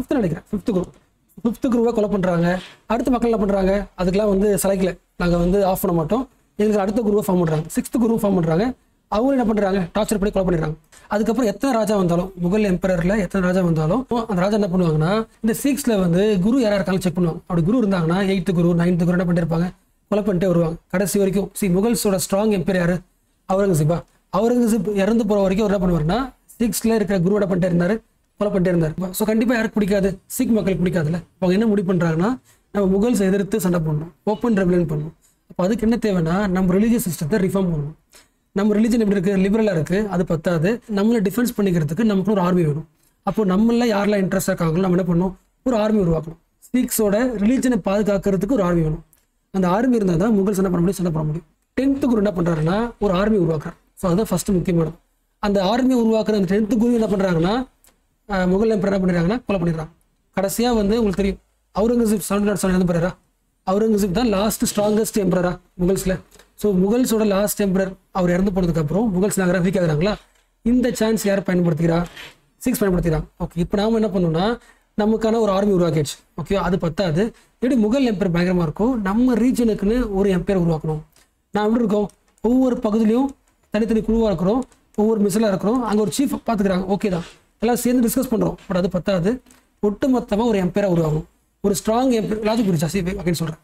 ஃபிஃப்த் நினைக்கிறேன் ஃபிஃப்த் குரூப் ஃபிஃப்த் குரூவை கொலை பண்ணுறாங்க அடுத்த மக்கள் என்ன பண்ணுறாங்க அதுக்கெல்லாம் வந்து சலைக்கல நாங்கள் வந்து ஆஃப் பண்ண மாட்டோம் எங்களுக்கு அடுத்த குரூவை ஃபார்ம் பண்ணுறாங்க சிக்ஸ்த் குரூப் ஃபார்ம் பண்ணுறாங்க அவங்க என்ன பண்ணுறாங்க டார்ச்சர் பண்ணி கொலை பண்ணிடுறாங்க அதுக்கப்புறம் எத்தனை ராஜா வந்தாலும் முகல் எம்பரரில் எத்தனை ராஜா வந்தாலும் அந்த ராஜா என்ன பண்ணுவாங்கன்னா இந்த சிக்ஸில் வந்து குரு யாரா இருக்காங்க செக் பண்ணுவாங்க அப்படி குரு இருந்தாங்கன்னா எயித்து குரு நைன்த்து குரு என்ன பண்ணிருப்பாங்க கொலை பண்ணிட்டே வருவாங்க கடைசி வரைக்கும் சி முகல்ஸோட ஸ்ட்ராங் எம்பர் யாரு அவுரங்கசீப்பா அவுரங்கசீப் இறந்து போகிற வரைக்கும் அவர் என்ன பண்ணுவார்னா சிக்ஸ்ல இருக்கிற குரு என்ன பண்ணிட்டே இருந்தாரு கொலை பண்ணிட்டே இருந்தார் ஸோ கண்டிப்பாக யாருக்கு பிடிக்காது சிக் மக்களுக்கு பிடிக்காதுல்ல அவங்க என்ன முடிவு பண்ணுறாங்கன்னா நம்ம முகல்ஸ் எதிர்த்து சண்டை பண்ணணும் ஓப்பன் ரெவலியன் பண்ணணும் அப்போ அதுக்கு என்ன தேவைன்னா நம்ம ரிலீஜியஸ் சிஸ்டத்தை ரிஃபார்ம் பண்ணணும் நம்ம ரிலீஜன் எப்படி இருக்குது லிபரலாக இருக்குது அது பத்தாது நம்மளை டிஃபென்ஸ் பண்ணிக்கிறதுக்கு நமக்கு ஒரு ஆர்மி வேணும் அப்போ நம்மள யாரெல்லாம் இன்ட்ரெஸ்ட் இருக்காங்களோ நம்ம என்ன பண்ணணும் ஒரு ஆர்மி உருவாக்கணும் சிக்ஸோட ரிலீஜனை பாதுகாக்கிறதுக்கு ஒரு ஆர்மி வேணும் அந்த ஆர்மி இருந்தால் தான் முகல்ஸ் என்ன பண்ண முடியும் சண்டை பண்ண முடியும் டென்த்து குரு என்ன பண்ணுறாருன்னா ஒரு ஆர்மி உருவாக்குறாரு ஸோ அதுதான் ஃபஸ்ட்டு முக்கியமானது அந்த ஆர்மி உருவாக்குற அந்த டென்த்து குரு என்ன பண்ணுறாங்கன்னா அஹ், முகல் எம்பர் என்ன பண்ணிடுறாங்கன்னா கொலை பண்ணிடுறாங்க கடைசியாக வந்து உங்களுக்கு தெரியும் அவுரங்கசீப் செவன் நாட் செவன் போறாரா அவுரங்கசீப் தான் லாஸ்ட் ஸ்ட்ராங்கஸ்ட் எம்பரரா முகல்ஸில் ஸோ முகல்ஸோட லாஸ்ட் எம்பரர் அவர் இறந்து போனதுக்கப்புறம் முகல்ஸ் நகரம் வீக் ஆகுறாங்களா இந்த சான்ஸ் யார் பயன்படுத்திக்கிறா சிக்ஸ் பயன்படுத்திக்கிறாங்க ஓகே இப்போ நாம என்ன பண்ணோம்னா நமக்கான ஒரு ஆர்மி உருவாக்கிடுச்சு ஓகே அது பத்தாது எப்படி முகல் எம்பர் பயங்கரமாக இருக்கும் நம்ம ரீஜனுக்குன்னு ஒரு எம்பையர் உருவாக்கணும் நான் எப்படி இருக்கோம் ஒவ்வொரு பகுதியிலையும் தனித்தனி குழுவாக இருக்கிறோம் ஒவ்வொரு மிஸ்ஸில் இருக்கிறோம் அங்கே ஒரு சீஃப் பார்த்துக்கிறாங்க ஓகே தான் எல்லாம் சேர்ந்து டிஸ்கஸ் பண்ணுறோம் பட் அது பத்தாது ஒட்டுமொத்தமாக ஒரு எம்பையராக உருவாகணும் ஒரு ஸ்ட்ராங் எம்பையர் லாஜிக் புரிச்சா சி அப்படின்னு சொல்கிறேன்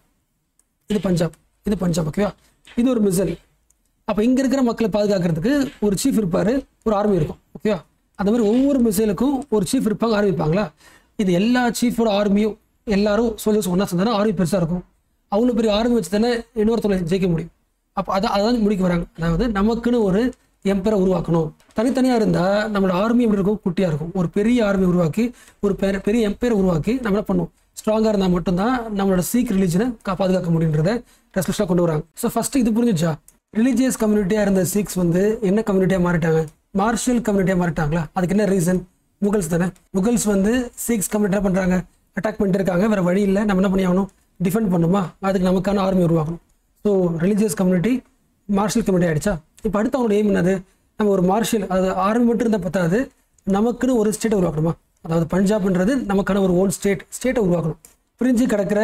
இது பஞ்சாப் இது பஞ்சாப் ஓகேவா இது ஒரு மிசல் அப்போ இங்கே இருக்கிற மக்களை பாதுகாக்கிறதுக்கு ஒரு சீஃப் இருப்பார் ஒரு ஆர்மி இருக்கும் ஓகேவா அந்த மாதிரி ஒவ்வொரு மிசைலுக்கும் ஒரு சீஃப் இருப்பாங்க ஆர்மி இருப்பாங்களா இது எல்லா சீஃபோட ஆர்மியும் எல்லாரும் சோல்ஜர்ஸ் ஒன்றா சேர்ந்தாலும் ஆர்மி பெருசாக இருக்கும் அவ்வளோ பெரிய ஆர்மி வச்சு தானே இன்னொருத்தவங்களை ஜெயிக்க முடியும் அப்போ அதான் அதான் முடிக்க வராங்க அதாவது நமக்குன்னு ஒரு எம்பரை உருவாக்கணும் தனித்தனியாக இருந்தால் நம்மளோட ஆர்மி எப்படி இருக்கும் குட்டியாக இருக்கும் ஒரு பெரிய ஆர்மி உருவாக்கி ஒரு பெரிய பெரிய எம்பையரை உருவாக்கி நம்ம என்ன பண்ணுவோம் ஸ்ட்ராங்காக இருந்தால் மட்டும்தான் நம்மளோட சீக் ரிலீஜனை பாதுகாக்க முடியுன்றத ரெஸ்பெக்டாக கொண்டு வராங்க ஸோ ஃபஸ்ட்டு இது புரிஞ்சுச்சா ரிலீஜியஸ் கம்யூனிட்டியாக இருந்த சீக்ஸ் வந்து என்ன கம்யூனிட்டியாக மாறிட்டாங்க மார்ஷியல் கம்யூனிட்டியாக மாறிட்டாங்களா அதுக்கு என்ன ரீசன் முகல்ஸ் தானே முகல்ஸ் வந்து சீக்ஸ் கம்யூனிட்டியாக பண்ணுறாங்க அட்டாக் பண்ணிட்டு இருக்காங்க வேறு வழி இல்லை நம்ம என்ன பண்ணி ஆகணும் டிஃபெண்ட் பண்ணுமா அதுக்கு நமக்கான ஆர்மி உருவாக்கணும் so religious community martial community ஆயிடுச்சா இப்போ அடுத்து அவங்களோட எய்ம் என்னது நம்ம ஒரு மார்ஷியல் அதாவது ஆர்மி மட்டும் இருந்தால் பத்தாது நமக்குன்னு ஒரு ஸ்டேட்டை உருவாக்கணுமா அதாவது பஞ்சாப்ன்றது நமக்கான ஒரு ஓன் ஸ்டேட் ஸ்டேட்டை உருவாக்கணும் பிரிஞ்சு கிடக்கிற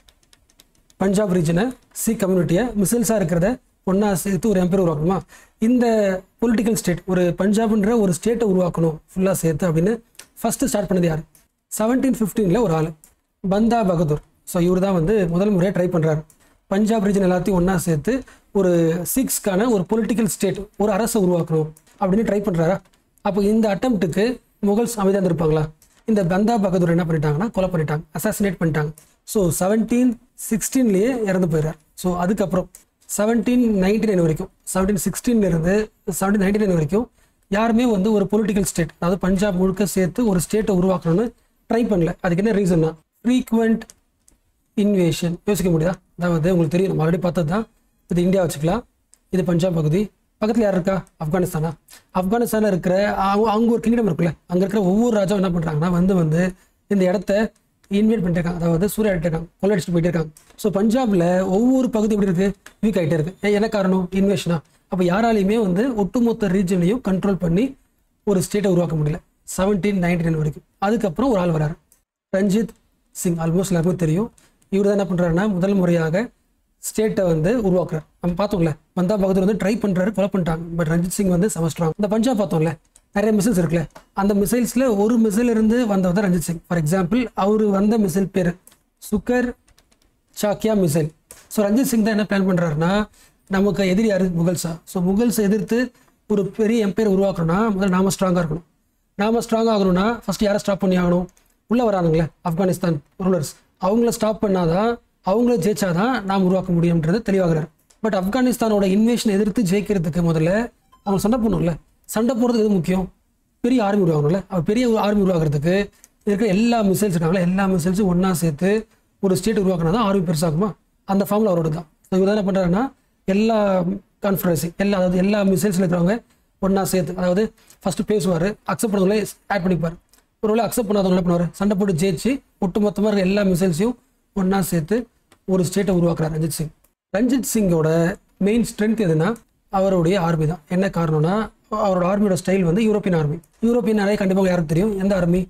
பஞ்சாப் ரீஜனை சி கம்யூனிட்டியை மிசில்ஸாக இருக்கிறத ஒன்றா சேர்த்து ஒரு எம்பையர் உருவாக்கணுமா இந்த பொலிட்டிக்கல் ஸ்டேட் ஒரு பஞ்சாப்ன்ற ஒரு ஸ்டேட்டை உருவாக்கணும் ஃபுல்லாக சேர்த்து அப்படின்னு ஃபஸ்ட்டு ஸ்டார்ட் பண்ணது யார் செவன்டீன் ஃபிஃப்டீனில் ஒரு ஆள் பந்தா பகதூர் ஸோ இவர் தான் வந்து முதல் முறையாக ட்ரை பண்ணுறாரு பஞ்சாப் ரீஜன் எல்லாத்தையும் ஒன்றா சேர்த்து ஒரு சிக்ஸ்க்கான ஒரு பொலிட்டிக்கல் ஸ்டேட் ஒரு அரசை உருவாக்கணும் அப்படின்னு ட்ரை பண்ணுறாரா அப்போ இந்த அட்டம்ப்ட்டுக்கு முகல்ஸ் அமைதியாக இருந்திருப்பாங்களா இந்த பந்தா பகதூர் என்ன பண்ணிட்டாங்கன்னா கொலை பண்ணிட்டாங்க அசாசினேட் பண்ணிட்டாங்க ஸோ செவன்டீன் சிக்ஸ்டீன்லேயே இறந்து போயிடுறார் ஸோ அதுக்கப்புறம் செவன்டீன் நைன்டி நைன் வரைக்கும் செவன்டீன் சிக்ஸ்டீன்லேருந்து செவன்டீன் நைன்டி நைன் வரைக்கும் யாருமே வந்து ஒரு பொலிட்டிக்கல் ஸ்டேட் அதாவது பஞ்சாப் முழுக்க சேர்த்து ஒரு ஸ்டேட்டை உருவாக்கணும்னு ட்ரை பண்ணல அதுக்கு என்ன ரீசன்னா ஃப்ரீக்வெண்ட் இன்வேஷன் யோசிக்க முடியுதா அதாவது உங்களுக்கு தெரியும் நம்ம ஆல்ரெடி பார்த்தது தான் இது இந்தியா வச்சுக்கலாம் இது பஞ்சாப் பகுதி பக்கத்தில் யார் இருக்கா ஆப்கானிஸ்தானா ஆப்கானிஸ்தானில் இருக்கிற அவங்க அவங்க ஒரு கிங்டம் இருக்குல்ல அங்கே இருக்கிற ஒவ்வொரு ராஜாவும் என்ன பண்ணுறாங்கன்னா வந்து வந்து இந்த இடத்த இன்வைட் பண்ணிட்டு இருக்காங்க அதாவது சூரிய இருக்காங்க கொள்ளடிச்சிட்டு போயிட்டே இருக்காங்க ஸோ பஞ்சாப்ல ஒவ்வொரு பகுதி எப்படி இருக்கு வீக் ஆகிட்டே இருக்கு ஏன் என்ன காரணம் இன்வேஷனா அப்போ யாராலையுமே வந்து ஒட்டுமொத்த ரீஜனையும் கண்ட்ரோல் பண்ணி ஒரு ஸ்டேட்டை உருவாக்க முடியல செவன்டீன் நைன்டி நைன் வரைக்கும் அதுக்கப்புறம் ஒரு ஆள் வராரு ரஞ்சித் சிங் ஆல்மோஸ்ட் எல்லாருக்கும் தெரியும் இவர் தான் என்ன பண்ணுறாருன்னா முதல் முறையாக ஸ்டேட்டை வந்து உருவாக்குறாரு நம்ம பார்த்தோம்ல பந்தா பகதூர் வந்து ட்ரை பண்ணுறாரு கொலை பண்ணிட்டாங்க பட் ரஞ்சித் சிங் வந்து சமஸ்ட்ராங் இந்த பஞ்சாப் பார்த்தோம்ல நிறைய மிசைல்ஸ் இருக்குல்ல அந்த மிசைல்ஸில் ஒரு மிசைல் இருந்து வந்தவர் தான் ரஞ்சித் சிங் ஃபார் எக்ஸாம்பிள் அவர் வந்த மிசைல் பேர் சுக்கர் சாக்கியா மிசைல் ஸோ ரஞ்சித் சிங் தான் என்ன பிளான் பண்ணுறாருன்னா நமக்கு எதிரி யாரு முகல்ஸா ஸோ முகல்ஸை எதிர்த்து ஒரு பெரிய எம்பையர் உருவாக்கணும்னா முதல்ல நாம ஸ்ட்ராங்காக இருக்கணும் நாம ஸ்ட்ராங் ஆகணும்னா ஃபர்ஸ்ட் யாரை ஸ்டாப் பண்ணி ஆகணும் உள்ளே வரானுங்களே ஆப்கானிஸ்தான் ரூலர்ஸ் அவங்கள ஸ்டாப் பண்ணாதான் அவங்கள ஜெயிச்சாதான் நாம் உருவாக்க முடியும்ன்றது தெளிவாகிறார் பட் ஆப்கானிஸ்தானோட இன்வேஷன் எதிர்த்து ஜெயிக்கிறதுக்கு முதல்ல அவங்க சண்டை போடணும்ல சண்டை போடுறதுக்கு எது முக்கியம் பெரிய ஆர்மி உருவாகணும்ல அவர் பெரிய ஆர்மி உருவாக்குறதுக்கு இருக்கிற எல்லா மிசைல்ஸ் இருக்காங்களா எல்லா மிசைல்ஸும் ஒன்றா சேர்த்து ஒரு ஸ்டேட் உருவாக்கினா தான் ஆர்மி பெருசாகுமா அந்த ஃபார்மில் அவரோட தான் ஸோ இவர் தான் என்ன பண்ணுறாருன்னா எல்லா கான்ஃபரன்ஸி எல்லா அதாவது எல்லா மிசைல்ஸில் இருக்கிறவங்க ஒன்றா சேர்த்து அதாவது ஃபஸ்ட்டு பேசுவார் அக்செப்ட் பண்ணவங்களே ஆட் பண்ணிப்பார் ஒருவேளை அக்செப்ட் பண்ணாதவங்க என்ன பண்ணுவார் சண்டை போட்டு ஜெயிச்சு ஒட்டுமொத்தமாக இருக்க எல்லா மிசைல்ஸையும் ஒன்றா சேர்த்து ஒரு ஸ்டேட்டை உருவாக்குறார் ரஞ்சித் சிங் ரஞ்சித் சிங்கோட மெயின் ஸ்ட்ரென்த் எதுனா அவருடைய ஆர்மி தான் என்ன காரணம்னா அவரோட ஆர்மியோட ஸ்டைல் வந்து யூரோப்பியன் ஆர்மி யூரோப்பியன் நிறைய கண்டிப்பாக யாருக்கு தெரியும் எந்த ஆர்மி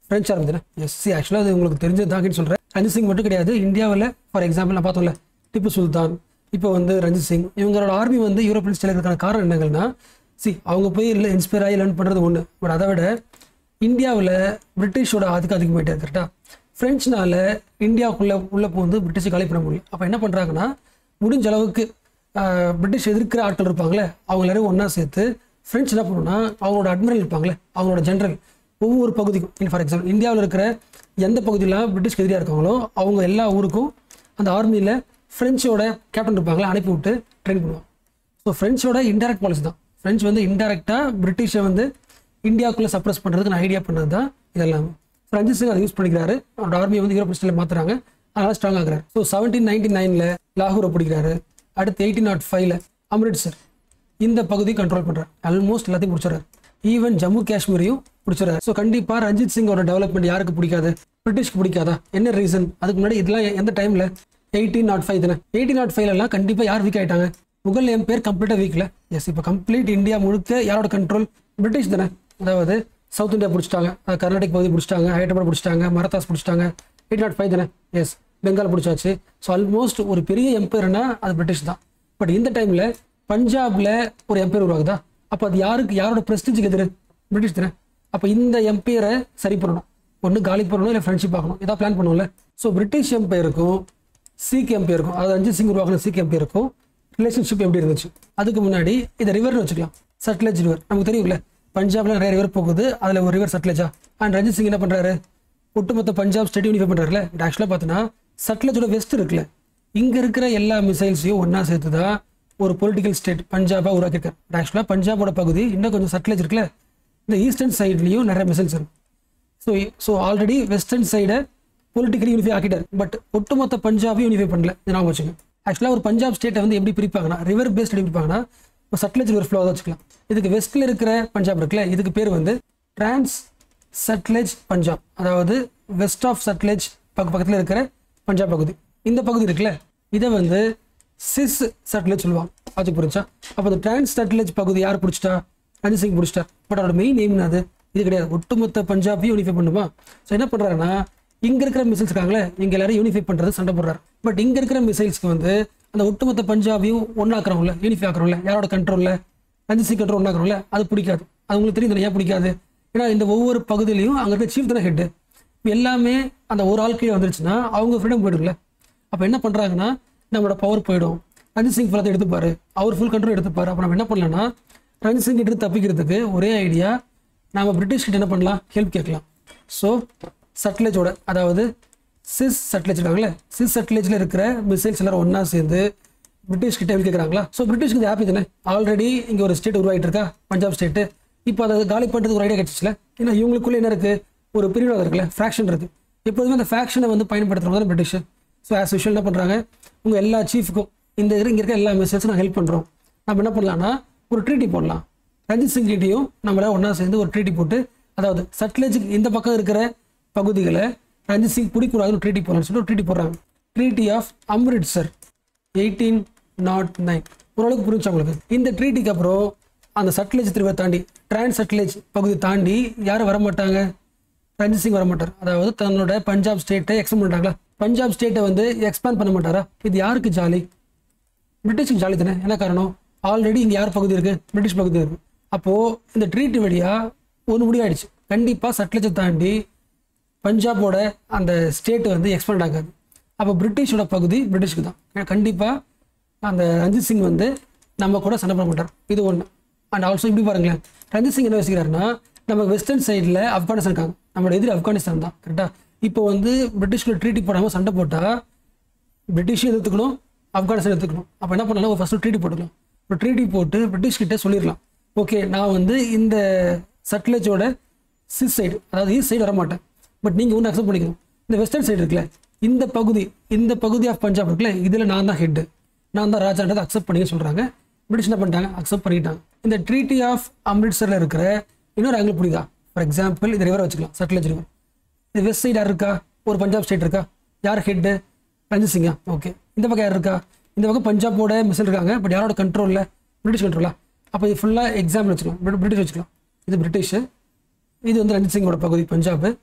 ஃப்ரெஞ்ச் ஆர்மி தானே எஸ் சி ஆக்சுவலாக அது உங்களுக்கு தெரிஞ்சதாகன்னு சொல்கிறேன் ரஞ்சித் சிங் மட்டும் கிடையாது இந்தியாவில் ஃபார் எக்ஸாம்பிள் நான் பார்த்தோம்ல திப்பு சுல்தான் இப்போ வந்து ரஞ்சித் சிங் இவங்களோட ஆர்மி வந்து யூரோப்பியன் ஸ்டைல் இருக்கிறதுக்கான காரணம் என்னங்கன்னா சி அவங்க போய் இல்லை இன்ஸ்பயர் ஆகி லேர்ன் பண்ணுறது ஒன்று பட் அதை விட இந்தியாவில் பிரிட்டிஷோட ஆதிக்கம் அதிகமாகிட்டே கரெக்டாக ஃப்ரெஞ்ச்னால இந்தியாவுக்குள்ளே உள்ளே போந்து பிரிட்டிஷை காலி பண்ண முடியும் அப்போ என்ன பண்ணுறாங்கன்னா முடிஞ்ச அளவுக்கு ஆஹ், பிரிட்டிஷ் எதிர்க்கிற ஆட்கள் இருப்பாங்களே அவங்க எல்லாரும் ஒன்றா சேர்த்து ஃப்ரெஞ்ச் என்ன பண்ணணும்னா அவங்களோட அட்மிரல் இருப்பாங்களே அவங்களோட ஜென்ரல் ஒவ்வொரு பகுதிக்கும் ஃபார் எக்ஸாம்பிள் இந்தியாவில் இருக்கிற எந்த பகுதியெலாம் பிரிட்டிஷ்க்கு எதிரியாக இருக்காங்களோ அவங்க எல்லா ஊருக்கும் அந்த ஆர்மியில் ஃப்ரெஞ்சோட கேப்டன் இருப்பாங்களே அனுப்பி விட்டு ட்ரெயின் பண்ணுவாங்க ஸோ ஃப்ரெஞ்சோட இன்டெரக்ட் பாலிசி தான் ஃப்ரெஞ்ச் வந்து இன்டெரக்டாக பிரிட்டிஷை வந்து இந்தியாவுக்குள்ளே சப்ரஸ் பண்ணுறதுக்கு நான் ஐடியா பண்ணது தான் இதெல்லாம் ரஞ்சித் சிங் அதை யூஸ் பண்ணிக்கிறாரு அவரோட ஆர்மியை வந்து யூரோப் ஸ்டைலில் மாற்றுறாங்க அதனால் ஸ்ட்ராங் ஆகுறாரு ஸோ செவன்டீன் நைன்டி நைனில் லாகூரை பிடிக்கிறாரு அடுத்து எயிட்டீன் நாட் ஃபைவ்ல அம்ரிட்சர் இந்த பகுதியை கண்ட்ரோல் பண்ணுறாரு ஆல்மோஸ்ட் எல்லாத்தையும் பிடிச்சிடுறாரு ஈவன் ஜம்மு காஷ்மீரையும் பிடிச்சிடுறாரு ஸோ கண்டிப்பாக ரஞ்சித் சிங்கோட டெவலப்மெண்ட் யாருக்கு பிடிக்காது பிரிட்டிஷ்க்கு பிடிக்காதா என்ன ரீசன் அதுக்கு முன்னாடி இதெல்லாம் எந்த டைமில் எயிட்டீன் நாட் ஃபைவ் தானே எயிட்டீன் நாட் ஃபைவ்லாம் கண்டிப்பாக யார் வீக் ஆயிட்டாங்க முகல் எம்பையர் கம்ப்ளீட்டாக வீக்ல எஸ் இப்போ கம்ப்ளீட் இந்தியா முழுக்க யாரோட கண்ட்ரோல் பிரிட்டிஷ் தானே அதாவது சவுத் இந்தியா பிடிச்சிட்டாங்க அஹ் கர்நாடக பகுதி பிடிச்சிட்டாங்க ஹைதராபாத் பிடிச்சிட்டாங்க மராத்தாஸ் பிடிச்சிட்டாங்க எயிட் நாட் ஃபைவ் தானே எஸ் பெங்கால் பிடிச்சாச்சு ஸோ ஆல்மோஸ்ட் ஒரு பெரிய எம்பையர்னா அது பிரிட்டிஷ் தான் பட் இந்த டைமில் பஞ்சாப்ல ஒரு எம்பையர் உருவாகுதா அப்போ அது யாருக்கு யாரோட பிரஸ்டிஜுக்கு எதிர் பிரிட்டிஷ் தானே அப்போ இந்த எம்பையரை சரி பண்ணணும் ஒன்று காலி பண்ணணும் இல்லை ஃப்ரெண்ட்ஷிப் ஆகணும் ஏதாவது பிளான் பண்ணுவோம்ல ஸோ பிரிட்டிஷ் எம்பையருக்கும் சீக் எம்பையருக்கும் அதாவது அஞ்சு சிங் உருவாக்கின சீக் எம்பையருக்கும் ரிலேஷன்ஷிப் எப்படி இருந்துச்சு அதுக்கு முன்னாடி இதை ரிவர்னு வச்சுக்கலாம் சட்லஜ் ரிவர் நமக்கு தெரியும்ல பஞ்சாப்ல நிறைய ரிவர் போகுது அதில் ஒரு ரிவர் சட்லஜா அண்ட் ரஞ்சித் சிங் என்ன பண்ணுறாரு ஒட்டுமொத்த பஞ்சாப் ஸ்டேட் யூனிஃபை பண்ணுறாருல இது ஆக்சுவலாக பார்த்தீங்கன்னா சட்லஜோட வெஸ்ட் இருக்குல்ல இங்கே இருக்கிற எல்லா மிசைல்ஸையும் ஒன்றா சேர்த்து தான் ஒரு பொலிட்டிக்கல் ஸ்டேட் பஞ்சாபாக உருவாக்கியிருக்காரு ஆக்சுவலாக பஞ்சாபோட பகுதி இன்னும் கொஞ்சம் சட்லஜ் இருக்குல்ல இந்த ஈஸ்டர்ன் சைட்லேயும் நிறைய மிசைல்ஸ் இருக்கு ஸோ ஸோ ஆல்ரெடி வெஸ்டர்ன் சைடை பொலிட்டிக்கலி யூனிஃபை ஆக்கிட்டார் பட் ஒட்டுமொத்த பஞ்சாபையும் யூனிஃபை பண்ணல இது நான் வச்சுக்கோங்க ஆக்சுவலாக ஒரு பஞ்சாப் ஸ்டேட்டை வந்து எப்படி பிரிப்பாங்கன்னா ரிவர் பேஸ்ட் எப்படி பிரிப்பாங்கன்னா இப்போ சட்லஜ் ரிவர் ஃப்ளோ வச்சுக்கலாம் இதுக்கு வெஸ்ட்டில் இருக்கிற பஞ்சாப் இருக்குல்ல இதுக்கு பேர் வந்து டிரான்ஸ் சட்லஜ் பஞ்சாப் அதாவது வெஸ்ட் ஆஃப் சட்லஜ் பக்க பக்கத்தில் இருக்கிற பஞ்சாப் பகுதி இந்த பகுதி இருக்குல்ல இதை வந்து சிஸ் சட்லஜ் சொல்லுவாங்க அது புரிஞ்சா அப்போ இந்த டிரான்ஸ் சட்லஜ் பகுதி யார் பிடிச்சிட்டா ரஞ்சித் சிங் பிடிச்சிட்டா பட் அவரோட மெயின் எய்ம் அது இது கிடையாது ஒட்டுமொத்த பஞ்சாபையும் யூனிஃபை பண்ணுமா ஸோ என்ன பண்ணுறாருன்னா இங்கே இருக்கிற மிசைல்ஸ் இருக்காங்களே இங்கே எல்லாரும் யூனிஃபை பண்ணுறது சண்டை போடுறாரு பட் இங்கே இருக்கிற மிசைல்ஸ்க்கு வந்து அந்த ஒட்டுமொத்த பஞ்சாபையும் ஒன்றாக்குறோம்ல யூனிஃபை ஆக்குறோம்ல யாரோட கண்ட்ரோலில் ரஞ்சித் சிங் கண்ட்ரோல் ஒன்றாக்குறோம்ல அது பிடிக்காது அது உங்களுக்கு தெரியும் தானே ஏன் பிடிக்காது ஏன்னா இந்த ஒவ்வொரு பகுதியிலையும் அங்கே இருக்க சீஃப் தானே ஹெட்டு எல்லாமே அந்த ஒரு ஆள் கீழே வந்துருச்சுன்னா அவங்க ஃப்ரீடம் போயிடும்ல அப்போ என்ன பண்ணுறாங்கன்னா நம்மளோட பவர் போயிடும் ரஞ்சித் சிங் ஃபுல்லாக எடுத்துப்பாரு அவர் ஃபுல் கண்ட்ரோல் எடுத்துப்பாரு அப்போ நம்ம என்ன பண்ணலாம்னா ரஞ்சித் சிங் கிட்ட இருந்து தப்பிக்கிறதுக்கு ஒரே ஐடியா நாம பிரிட்டிஷ் கிட்ட என்ன பண்ணலாம் ஹெல்ப் கேட்கலாம் ஸோ சட்லேஜோட அதாவது சிஸ் சட்லேஜ் இருக்காங்களே சிஸ் சட்லேஜில் இருக்கிற மிசைல்ஸ் எல்லாரும் ஒன்றா சேர்ந்து பிரிட்டிஷ் கிட்ட ஹெல்ப் கேட்குறாங்களா ஸோ பிரிட்டிஷ்க்கு இது ஹாப்பி தானே ஆல்ரெடி இங்கே ஒரு ஸ்டேட் உருவாகிட்டு இருக்கா பஞ்சாப் ஸ்டேட்டு இப்போ அதை காலி பண்ணுறதுக்கு ஒரு ஐடியா கிடைச்சிச்சுல ஏன்னா இவங்களுக்குள்ள என்ன இருக்குது ஒரு பிரிவினை இருக்குல்ல ஃப்ராக்ஷன் இருக்குது எப்போதுமே அந்த ஃபேக்ஷனை வந்து பயன்படுத்துறவங்க தான் பிரிட்டிஷ் ஸோ ஆஸ் யூஷுவல் என்ன பண்ணுறாங்க உங்கள் எல்லா சீஃப்க்கும் இந்த இரு- இங்க இருக்க எல்லா மிசைல்ஸும் நான் ஹெல்ப் பண்ணுறோம் நம்ம என்ன பண்ணலாம்னா ஒரு ட்ரீட்டி போடலாம் ரஞ்சித் சிங் கிட்டையும் நம்மள ஒன்றா சேர்ந்து ஒரு ட்ரீட்டி போட்டு அதாவது சட்லேஜுக்கு இந்த பக்கம் இருக்கிற பகுதிகளை ரஞ்சித் சிங் பிடிக்கூடாதுன்னு ட்ரீட்டி போடலாம்னு சொல்லிட்டு ஒரு ட்ரீட்டி போடுறாங்க treaty of Amritsar eighteen naught nine ஓரளவுக்கு புரிஞ்சு உங்களுக்கு இந்த ட்ரீட்டிக்கு அப்புறம் அந்த சட்லேஜ் திருவை தாண்டி டிரான்ஸ் சட்லேஜ் பகுதி தாண்டி யாரும் வர மாட்டாங்க ரஞ்சித் சிங் வர மாட்டார் அதாவது தன்னோட பஞ்சாப் ஸ்டேட்டை எக்ஸ்பேண்ட் பண்ணிட்டாங்களா பஞ்சாப் ஸ்டேட்டை வந்து எக்ஸ்பேண்ட் பண்ண மாட்டாரா இது யாருக்கு ஜாலி பிரிட்டிஷ்க்கு ஜாலி தானே என்ன காரணம் ஆல்ரெடி இங்கே யார் பகுதி இருக்குது பிரிட்டிஷ் பகுதி இருக்குது அப்போது இந்த ட்ரீட் வழியாக ஒன்று முடிவாயிடுச்சு கண்டிப்பாக சட்லஜை தாண்டி பஞ்சாபோட அந்த ஸ்டேட் வந்து எக்ஸ்பேண்ட் ஆகாது அப்போ பிரிட்டிஷோட பகுதி பிரிட்டிஷ்க்கு தான் கண்டிப்பாக அந்த ரஞ்சித் சிங் வந்து நம்ம கூட சண்டை போட மாட்டார் இது ஒன்று அண்ட் ஆல்சோ இப்படி பாருங்களேன் ரஞ்சித் சிங் என்ன யோசிக்கிறாருன்னா நம்ம வெஸ்டர்ன் சைடில் ஆப்கானிஸ்தான் இருக்காங்க நம்மளோட எதிரி ஆப்கானிஸ்தான் தான் கரெக்டாக இப்போ வந்து பிரிட்டிஷ்குள்ள ட்ரீட்டி போடாமல் சண்டை போட்டால் பிரிட்டிஷும் எதிர்த்துக்கணும் ஆப்கானிஸ்தான் எடுத்துக்கணும் அப்போ என்ன பண்ணலாம் ஒரு ஃபஸ்ட்டு ட்ரீட்டி போட்டுக்கலாம் ஒரு ட்ரீட்டி போட்டு பிரிட்டிஷ் கிட்ட சொல்லிடலாம் ஓகே நான் வந்து இந்த சட்லஜோட சிஸ் சைடு அதாவது ஈஸ்ட் சைடு வர மாட்டேன் பட் நீங்கள் ஒன்று அக்செப்ட் பண்ணிக்கணும் இந்த வெஸ்டர்ன் சைடு இருக்குல்ல இந்த பகுதி இந்த பகுதி ஆஃப் பஞ்சாப் இருக்குல்ல இதில் நான் தான் ஹெட்டு நான் தான் ராஜான்றதை அக்செப்ட் பண்ணிக்க சொல்கிறாங்க பிரிட்டிஷ் என்ன பண்ணிட்டாங்க அக்செப்ட் பண்ணிட்டாங்க இந்த ட்ரீட்டி ஆஃப் அம்ரிட்சரில் இருக்கிற இன்னொரு ஆங்கிள் புரியுதா ஃபார் எக்ஸாம்பிள் இந்த ரிவரை வச்சுக்கலாம் சட்லஜ் ரிவர் இது வெஸ்ட் சைடு யார் இருக்கா ஒரு பஞ்சாப் ஸ்டேட் இருக்கா யார் ஹெட்டு ரஞ்சித் சிங்கா ஓகே இந்த பக்கம் யார் இருக்கா இந்த பக்கம் பஞ்சாபோட மிசைல் இருக்காங்க பட் யாரோட கண்ட்ரோலில் பிரிட்டிஷ் கண்ட்ரோலா அப்போ இது ஃபுல்லாக எக்ஸாம்பிள் வச்சுக்கலாம் பிரிட்டிஷ் வச்சுக்கலாம் இது பிரிட்டிஷ் இது வந்து ரஞ்சித் சிங்கோட பகுதி பஞ்சாப்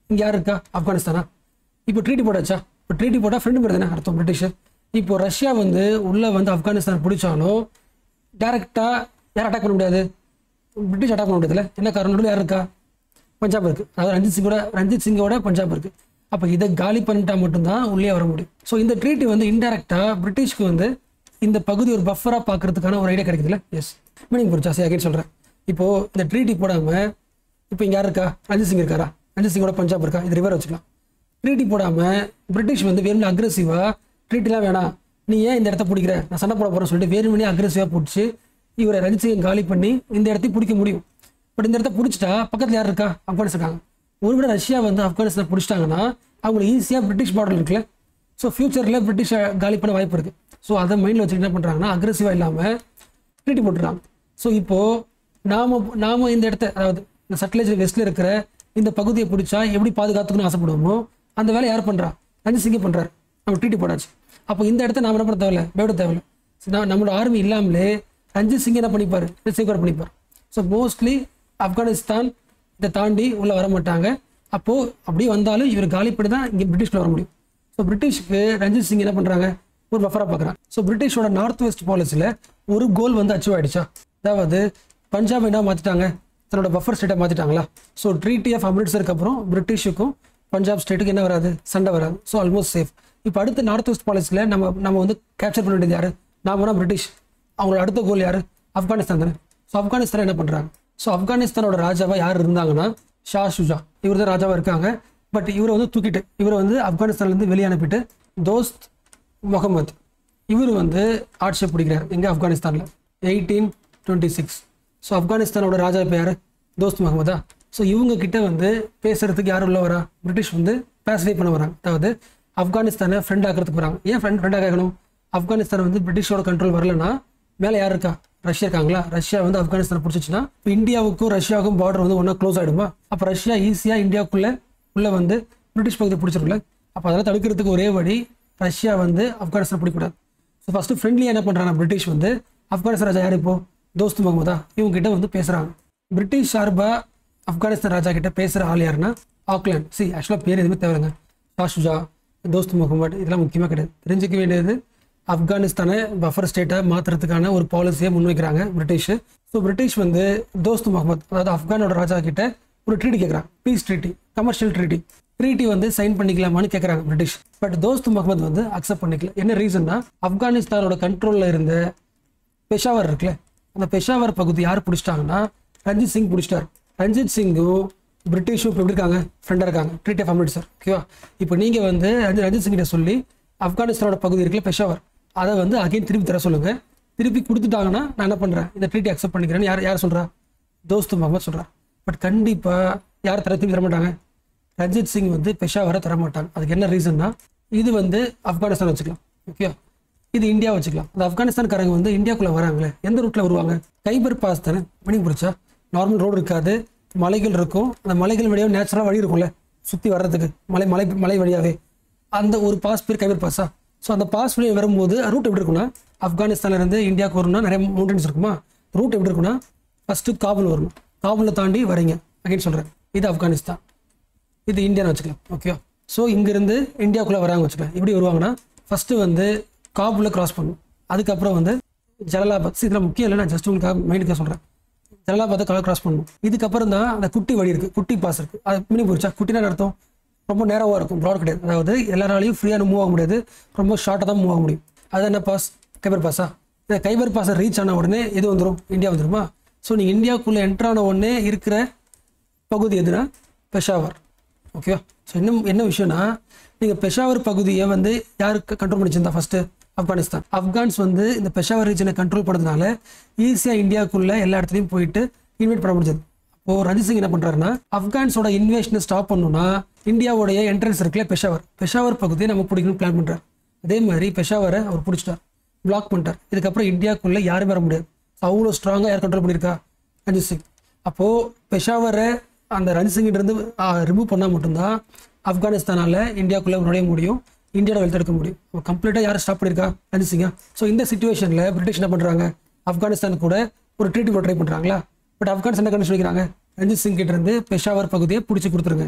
இங்கே யார் இருக்கா ஆப்கானிஸ்தானா இப்போ ட்ரீட்டி போட்டாச்சா இப்போ ட்ரீட்டி போட்டால் ஃப்ரெண்டு பேர் தானே அர்த்தம் பிரிட்டிஷ் இப்போ ரஷ்யா வந்து உள்ளே வந்து ஆப்கானிஸ்தான் பிடிச்சாலும் டேரெக்டாக யார் அட்டாக் பண்ண முடியாது பிரிட்டிஷ் அட்டாக் பண்ண முடியாதுல்ல என்ன காரணம் நடுவுல யார் இருக்கா பஞ்சாப் இருக்குது அதாவது ரஞ்சித் சிங்கோட ரஞ்சித் சிங்கோட பஞ்சாப் இருக்குது அப்போ இதை காலி பண்ணிட்டா மட்டும்தான் உள்ளே வர முடியும் ஸோ இந்த ட்ரீட்டி வந்து இன்டெரக்டாக பிரிட்டிஷ்க்கு வந்து இந்த பகுதி ஒரு பஃபராக பார்க்கறதுக்கான ஒரு ஐடியா கிடைக்குதுல்ல எஸ் மீனிங் புரிச்சா சரி அகைன் சொல்கிறேன் இப்போது இந்த ட்ரீட்டி போடாமல் இப்போ இங்கே யார் இருக்கா ரஞ்சித் சிங் இருக்காரா ரஞ்சித் சிங்கோட பஞ்சாப் இருக்கா இது ரிவர் வச்சுக்கலாம் ட்ரீட்டி போடாமல் பிரிட்டிஷ் வந்து வேணும்னு அக்ரெசிவாக ட்ரீட்டிலாம் வேணாம் நீ ஏன் இந்த இடத்த பிடிக்கிற நான் சண்டை போட போகிறேன்னு சொல்லிட்டு வேணுமனே அக்ரெசிவாக பிடிச்சி இவரை ரஞ்சித் சிங்கை காலி பண்ணி இந்த இடத்தையும் பிடிக்க முடியும் பட் இந்த இடத்த பிடிச்சிட்டா பக்கத்தில் யார் இருக்கா ஆப்கானிஸ்தான் இருக்காங்க ஒருவேளை ரஷ்யா வந்து ஆப்கானிஸ்தான் பிடிச்சிட்டாங்கன்னா அவங்களுக்கு ஈஸியாக பிரிட்டிஷ் பார்டர் இருக்குல்ல ஸோ ஃபியூச்சரில் பிரிட்டிஷை காலி பண்ண வாய்ப்பு இருக்குது ஸோ அதை மைண்டில் வச்சுட்டு என்ன பண்ணுறாங்கன்னா அக்ரெசிவாக இல்லாமல் ட்ரீட்டி போட்டுறாங்க ஸோ இப்போது நாம நாம இந்த இடத்த அதாவது இந்த சட்லேஜ் வெஸ்ட்டில் இருக்கிற இந்த பகுதியை பிடிச்சா எப்படி பாதுகாத்துக்கணும்னு ஆசைப்படுவோமோ அந்த வேலை யார் பண்ணுறா ரஞ்சித் சிங்கே பண்ணுறாரு நம்ம ட்ரீட்டி போடாச்சு அப்போ இந்த இடத்த நாம என்ன பண்ண தேவையில்ல பயப்பட தேவையில்ல So, நான் நம்மளோட ஆர்மி இல்லாமலே ரஞ்சித் சிங் என்ன பண்ணிப்பார் சேஃப்கார்ட் பண்ணிப்பார் ஸோ மோஸ்ட்லி ஆப்கானிஸ்தான் இதை தாண்டி உள்ளே வர மாட்டாங்க அப்போது அப்படியே வந்தாலும் இவர் காலி பண்ணி தான் இங்கே பிரிட்டிஷ்ல வர முடியும் ஸோ பிரிட்டிஷ்க்கு ரஞ்சித் சிங் என்ன பண்ணுறாங்க ஒரு பஃபராக பார்க்குறாங்க ஸோ பிரிட்டிஷோட நார்த் வெஸ்ட் பாலிசியில் ஒரு கோல் வந்து அச்சீவ் ஆயிடுச்சா அதாவது பஞ்சாப் என்ன மாற்றிட்டாங்க தன்னோட பஃபர் ஸ்டேட்டை மாற்றிட்டாங்களா ஸோ ட்ரீட்டி ஆஃப் அம்ரிட்சருக்கு அப்புறம் பிரிட்டிஷுக்கும் பஞ்சாப் ஸ்டேட்டுக்கு என்ன வராது சண்டை வராது ஸோ ஆல்மோஸ்ட் சேஃப் இப்போ அடுத்த நார்த் வெஸ்ட் பாலிசியில் நம்ம நம்ம வந்து கேப்சர் பண்ண வேண்டியது யாரு நாம பிரிட்டிஷ் அவங்களோட அடுத்த கோல் யாரு ஆப்கானிஸ்தான் தானே ஸோ ஆப்கானிஸ்தான் என்ன பண்ணுறாங்க ஸோ ஆப்கானிஸ்தானோட ராஜாவா யார் இருந்தாங்கன்னா ஷா ஷுஜா இவர் தான் ராஜாவா இருக்காங்க பட் இவரை வந்து தூக்கிட்டு இவரை வந்து ஆப்கானிஸ்தான்லேருந்து வெளியே அனுப்பிட்டு தோஸ்த் முகமது இவர் வந்து ஆட்சியை பிடிக்கிறார் எங்கே ஆப்கானிஸ்தானில் எயிட்டீன் டுவெண்ட்டி சிக்ஸ் ஸோ ஆப்கானிஸ்தானோட ராஜா இப்போ யார் தோஸ்த் முகமதா ஸோ இவங்க கிட்ட வந்து பேசுறதுக்கு யார் உள்ள வரா பிரிட்டிஷ் வந்து பேசிஃபை பண்ண வராங்க அதாவது ஆப்கானிஸ்தானை ஃப்ரெண்ட் ஆக்கிறதுக்கு வராங்க ஏன் ஃப்ரெண்ட் ஃப்ரெண்டாக ஆகணும் ஆப்கானிஸ்தான் வந்து பிரிட்டிஷோட கண்ட்ரோல் வரலன்னா மேலே யார் இருக்கா ரஷ்யா இருக்காங்களா ரஷ்யா வந்து ஆப்கானிஸ்தான் பிடிச்சிச்சுன்னா இப்போ இந்தியாவுக்கும் ரஷ்யாவுக்கும் பார்டர் வந்து ஒன்றா க்ளோஸ் ஆகிடுமா அப்போ ரஷ்யா ஈஸியாக இந்தியாவுக்குள்ளே உள்ள வந்து பிரிட்டிஷ் பகுதியை பிடிச்சிருக்குல்ல அப்போ அதெல்லாம் தடுக்கிறதுக்கு ஒரே வழி ரஷ்யா வந்து ஆப்கானிஸ்தான் பிடிக்கக்கூடாது ஸோ ஃபஸ்ட்டு ஃப்ரெண்ட்லியாக என்ன பண்ணுறாங்க பிரிட்டிஷ் வந்து ஆப்கானிஸ்தான் ராஜா யார் இப்போ தோஸ்த் முகமதா இவங்க கிட்ட வந்து பேசுகிறாங்க பிரிட்டிஷ் சார்பாக ஆப்கானிஸ்தான் ராஜா கிட்ட பேசுகிற ஆள் யாருன்னா ஆக்லாண்ட் சி ஆக்சுவலாக பேர் எதுவுமே தேவைங்க ஷாஷுஜா தோஸ்த் முகமது இதெல்லாம் முக்கியமாக கிடையாது தெரிஞ்சுக்க வேண்டியது ஆப்கானிஸ்தானை பஃபர் ஸ்டேட்டை மாற்றுறதுக்கான ஒரு பாலிசியை முன்வைக்கிறாங்க பிரிட்டிஷ் ஸோ பிரிட்டிஷ் வந்து தோஸ்த் முகமது அதாவது ஆப்கானோட ராஜா கிட்ட ஒரு ட்ரீட்டி கேட்குறாங்க peace treaty commercial treaty treaty வந்து சைன் பண்ணிக்கலாமான்னு கேட்குறாங்க பிரிட்டிஷ் பட் தோஸ்த் முகமது வந்து அக்செப்ட் பண்ணிக்கல என்ன ரீசன்னா ஆப்கானிஸ்தானோட கண்ட்ரோலில் இருந்த பெஷாவர் இருக்குல்ல அந்த பெஷாவர் பகுதி யார் பிடிச்சிட்டாங்கன்னா ரஞ்சித் சிங் பிடிச்சிட்டார் ரஞ்சித் சிங்கும் பிரிட்டிஷும் இப்போ எப்படி இருக்காங்க ஃப்ரெண்டாக இருக்காங்க ட்ரீட் ஆஃப் அம்ரிட்சர் ஓகேவா இப்போ நீங்கள் வந்து ரஞ்சித் ரஞ்சித் சிங் கிட்ட சொல்லி ஆப்கானிஸ்தானோட பகுதி இருக்குல்ல பெஷாவர் அதை வந்து அகைன் திருப்பி தர சொல்லுங்க திருப்பி கொடுத்துட்டாங்கன்னா நான் என்ன பண்ணுறேன் இந்த ட்ரீட்டி அக்செப்ட் பண்ணிக்கிறேன்னு யார் யார் சொல்கிறா தோஸ்து முகமது சொல்கிறா பட் கண்டிப்பாக யார் தர திருப்பி தர மாட்டாங்க ரஞ்சித் சிங் வந்து பெஷாவரை தர மாட்டாங்க அதுக்கு என்ன ரீசன்னா இது வந்து ஆப்கானிஸ்தான் வச்சுக்கலாம் ஓகே இது இந்தியா வச்சுக்கலாம் அந்த ஆப்கானிஸ்தான்காரங்க வந்து இந்தியாக்குள்ள வராங்களே எந்த ரூட்ல வருவாங்க கைபர் பாஸ் தானே மணி பிடிச்சா நார்மல் ரோடு இருக்காது மலைகள் இருக்கும் அந்த மலைகள் வழியாக நேச்சுரலாக வழி இருக்கும்ல சுற்றி வர்றதுக்கு மலை மலை மலை வழியாவே அந்த ஒரு பாஸ் பேர் கைபர் பாஸா ஸோ அந்த பாஸ் வழியாக வரும்போது ரூட் எப்படி இருக்கும்னா ஆப்கானிஸ்தான்ல இருந்து இந்தியாவுக்கு வரணும்னா நிறைய மவுண்டன்ஸ் இருக்குமா ரூட் எப்படி இருக்கும்னா ஃபஸ்ட்டு காபுல் வரணும் காபுலை தாண்டி வரீங்க அகைன் சொல்கிறேன் இது ஆப்கானிஸ்தான் இது இந்தியான்னு வச்சுக்கலாம் ஓகே ஸோ இங்கேருந்து இந்தியாவுக்குள்ளே வராங்க வச்சுக்கலாம் எப்படி வருவாங்கன்னா ஃபஸ்ட்டு வந்து காபூலை கிராஸ் பண்ணும் அதுக்கப்புறம் வந்து ஜலலாபாத் See, இதெல்லாம் முக்கியம் இல்லை நான் ஜஸ்ட் உங்களுக்கு மைண்டுக்காக சொல்கிறேன் ஜலலாபாத்தை கலர் கிராஸ் பண்ணணும் இதுக்கப்புறம் தான் அந்த குட்டி வழி இருக்குது குட்டி பாஸ் இருக்குது அது மினி போச்சா குட்டினா என்ன அர்த்தம் ரொம்ப நேரமாக இருக்கும் ப்ராட் கிடையாது அதாவது எல்லாராலையும் ஃப்ரீயாக மூவ் ஆக முடியாது ரொம்ப ஷார்ட்டாக தான் மூவ் ஆக முடியும் அது என்ன பாஸ் கைபர் பாஸா இந்த கைபர் பாஸை ரீச் ஆன உடனே எது வந்துடும் இந்தியா வந்துருமா ஸோ நீங்கள் இந்தியாவுக்குள்ளே என்ட்ரு ஆன உடனே இருக்கிற பகுதி எதுனா பெஷாவர் ஓகேவா ஸோ இன்னும் என்ன விஷயம்னா நீங்கள் பெஷாவர் பகுதியை வந்து யாருக்கு கண்ட்ரோல் பண்ணிச்சிருந்தா ஃபர்ஸ்ட் ஆப்கானிஸ்தான் ஆப்கான்ஸ் வந்து இந்த பெஷாவர் ரீஜனை கண்ட்ரோல் பண்ணதுனால ஈஸியாக இந்தியாவுக்குள்ள எல்லா இடத்துலையும் போயிட்டு இன்வைட் பண்ண முடிஞ்சது அப்போ ரஞ்சித் சிங் என்ன பண்றாருன்னா ஆப்கான்ஸோட இன்வேஷனை ஸ்டாப் பண்ணணும்னா இந்தியாவுடைய என்ட்ரன்ஸ் இருக்குல்ல பெஷாவர் பெஷாவர் பகுதியை நம்ம பிடிக்கணும்னு பிளான் பண்றாரு அதே மாதிரி பெஷாவரை அவர் பிடிச்சிட்டார் பிளாக் பண்ணிட்டார் இதுக்கப்புறம் இந்தியாவுக்குள்ள யாரும் வர முடியாது அவ்வளோ ஸ்ட்ராங்காக யார் கண்ட்ரோல் பண்ணியிருக்கா ரஞ்சித் சிங் அப்போது பெஷாவரை அந்த ரஞ்சித் சிங்கிட்ட இருந்து ரிமூவ் பண்ணால் மட்டும்தான் ஆப்கானிஸ்தானால இந்தியாவுக்குள்ளே நுழைய முடியும் இந்தியாவோட வெல்த் முடியும் அப்போ கம்ப்ளீட்டாக யார் ஸ்டாப் பண்ணியிருக்கா ரஞ்சித் சிங்கா ஸோ இந்த சுச்சுவேஷனில் பிரிட்டிஷ் என்ன பண்ணுறாங்க ஆப்கானிஸ்தான் கூட ஒரு ட்ரீட்டி போட ட்ரை பண்ணுறாங்களா பட் ஆப்கானிஸ்தான் என்ன கண்டிஷன் வைக்கிறாங்க ரஞ்சித் சிங் கிட்ட இருந்து பெஷாவர் பகுதியை பிடிச்சி கொடுத்துருங்க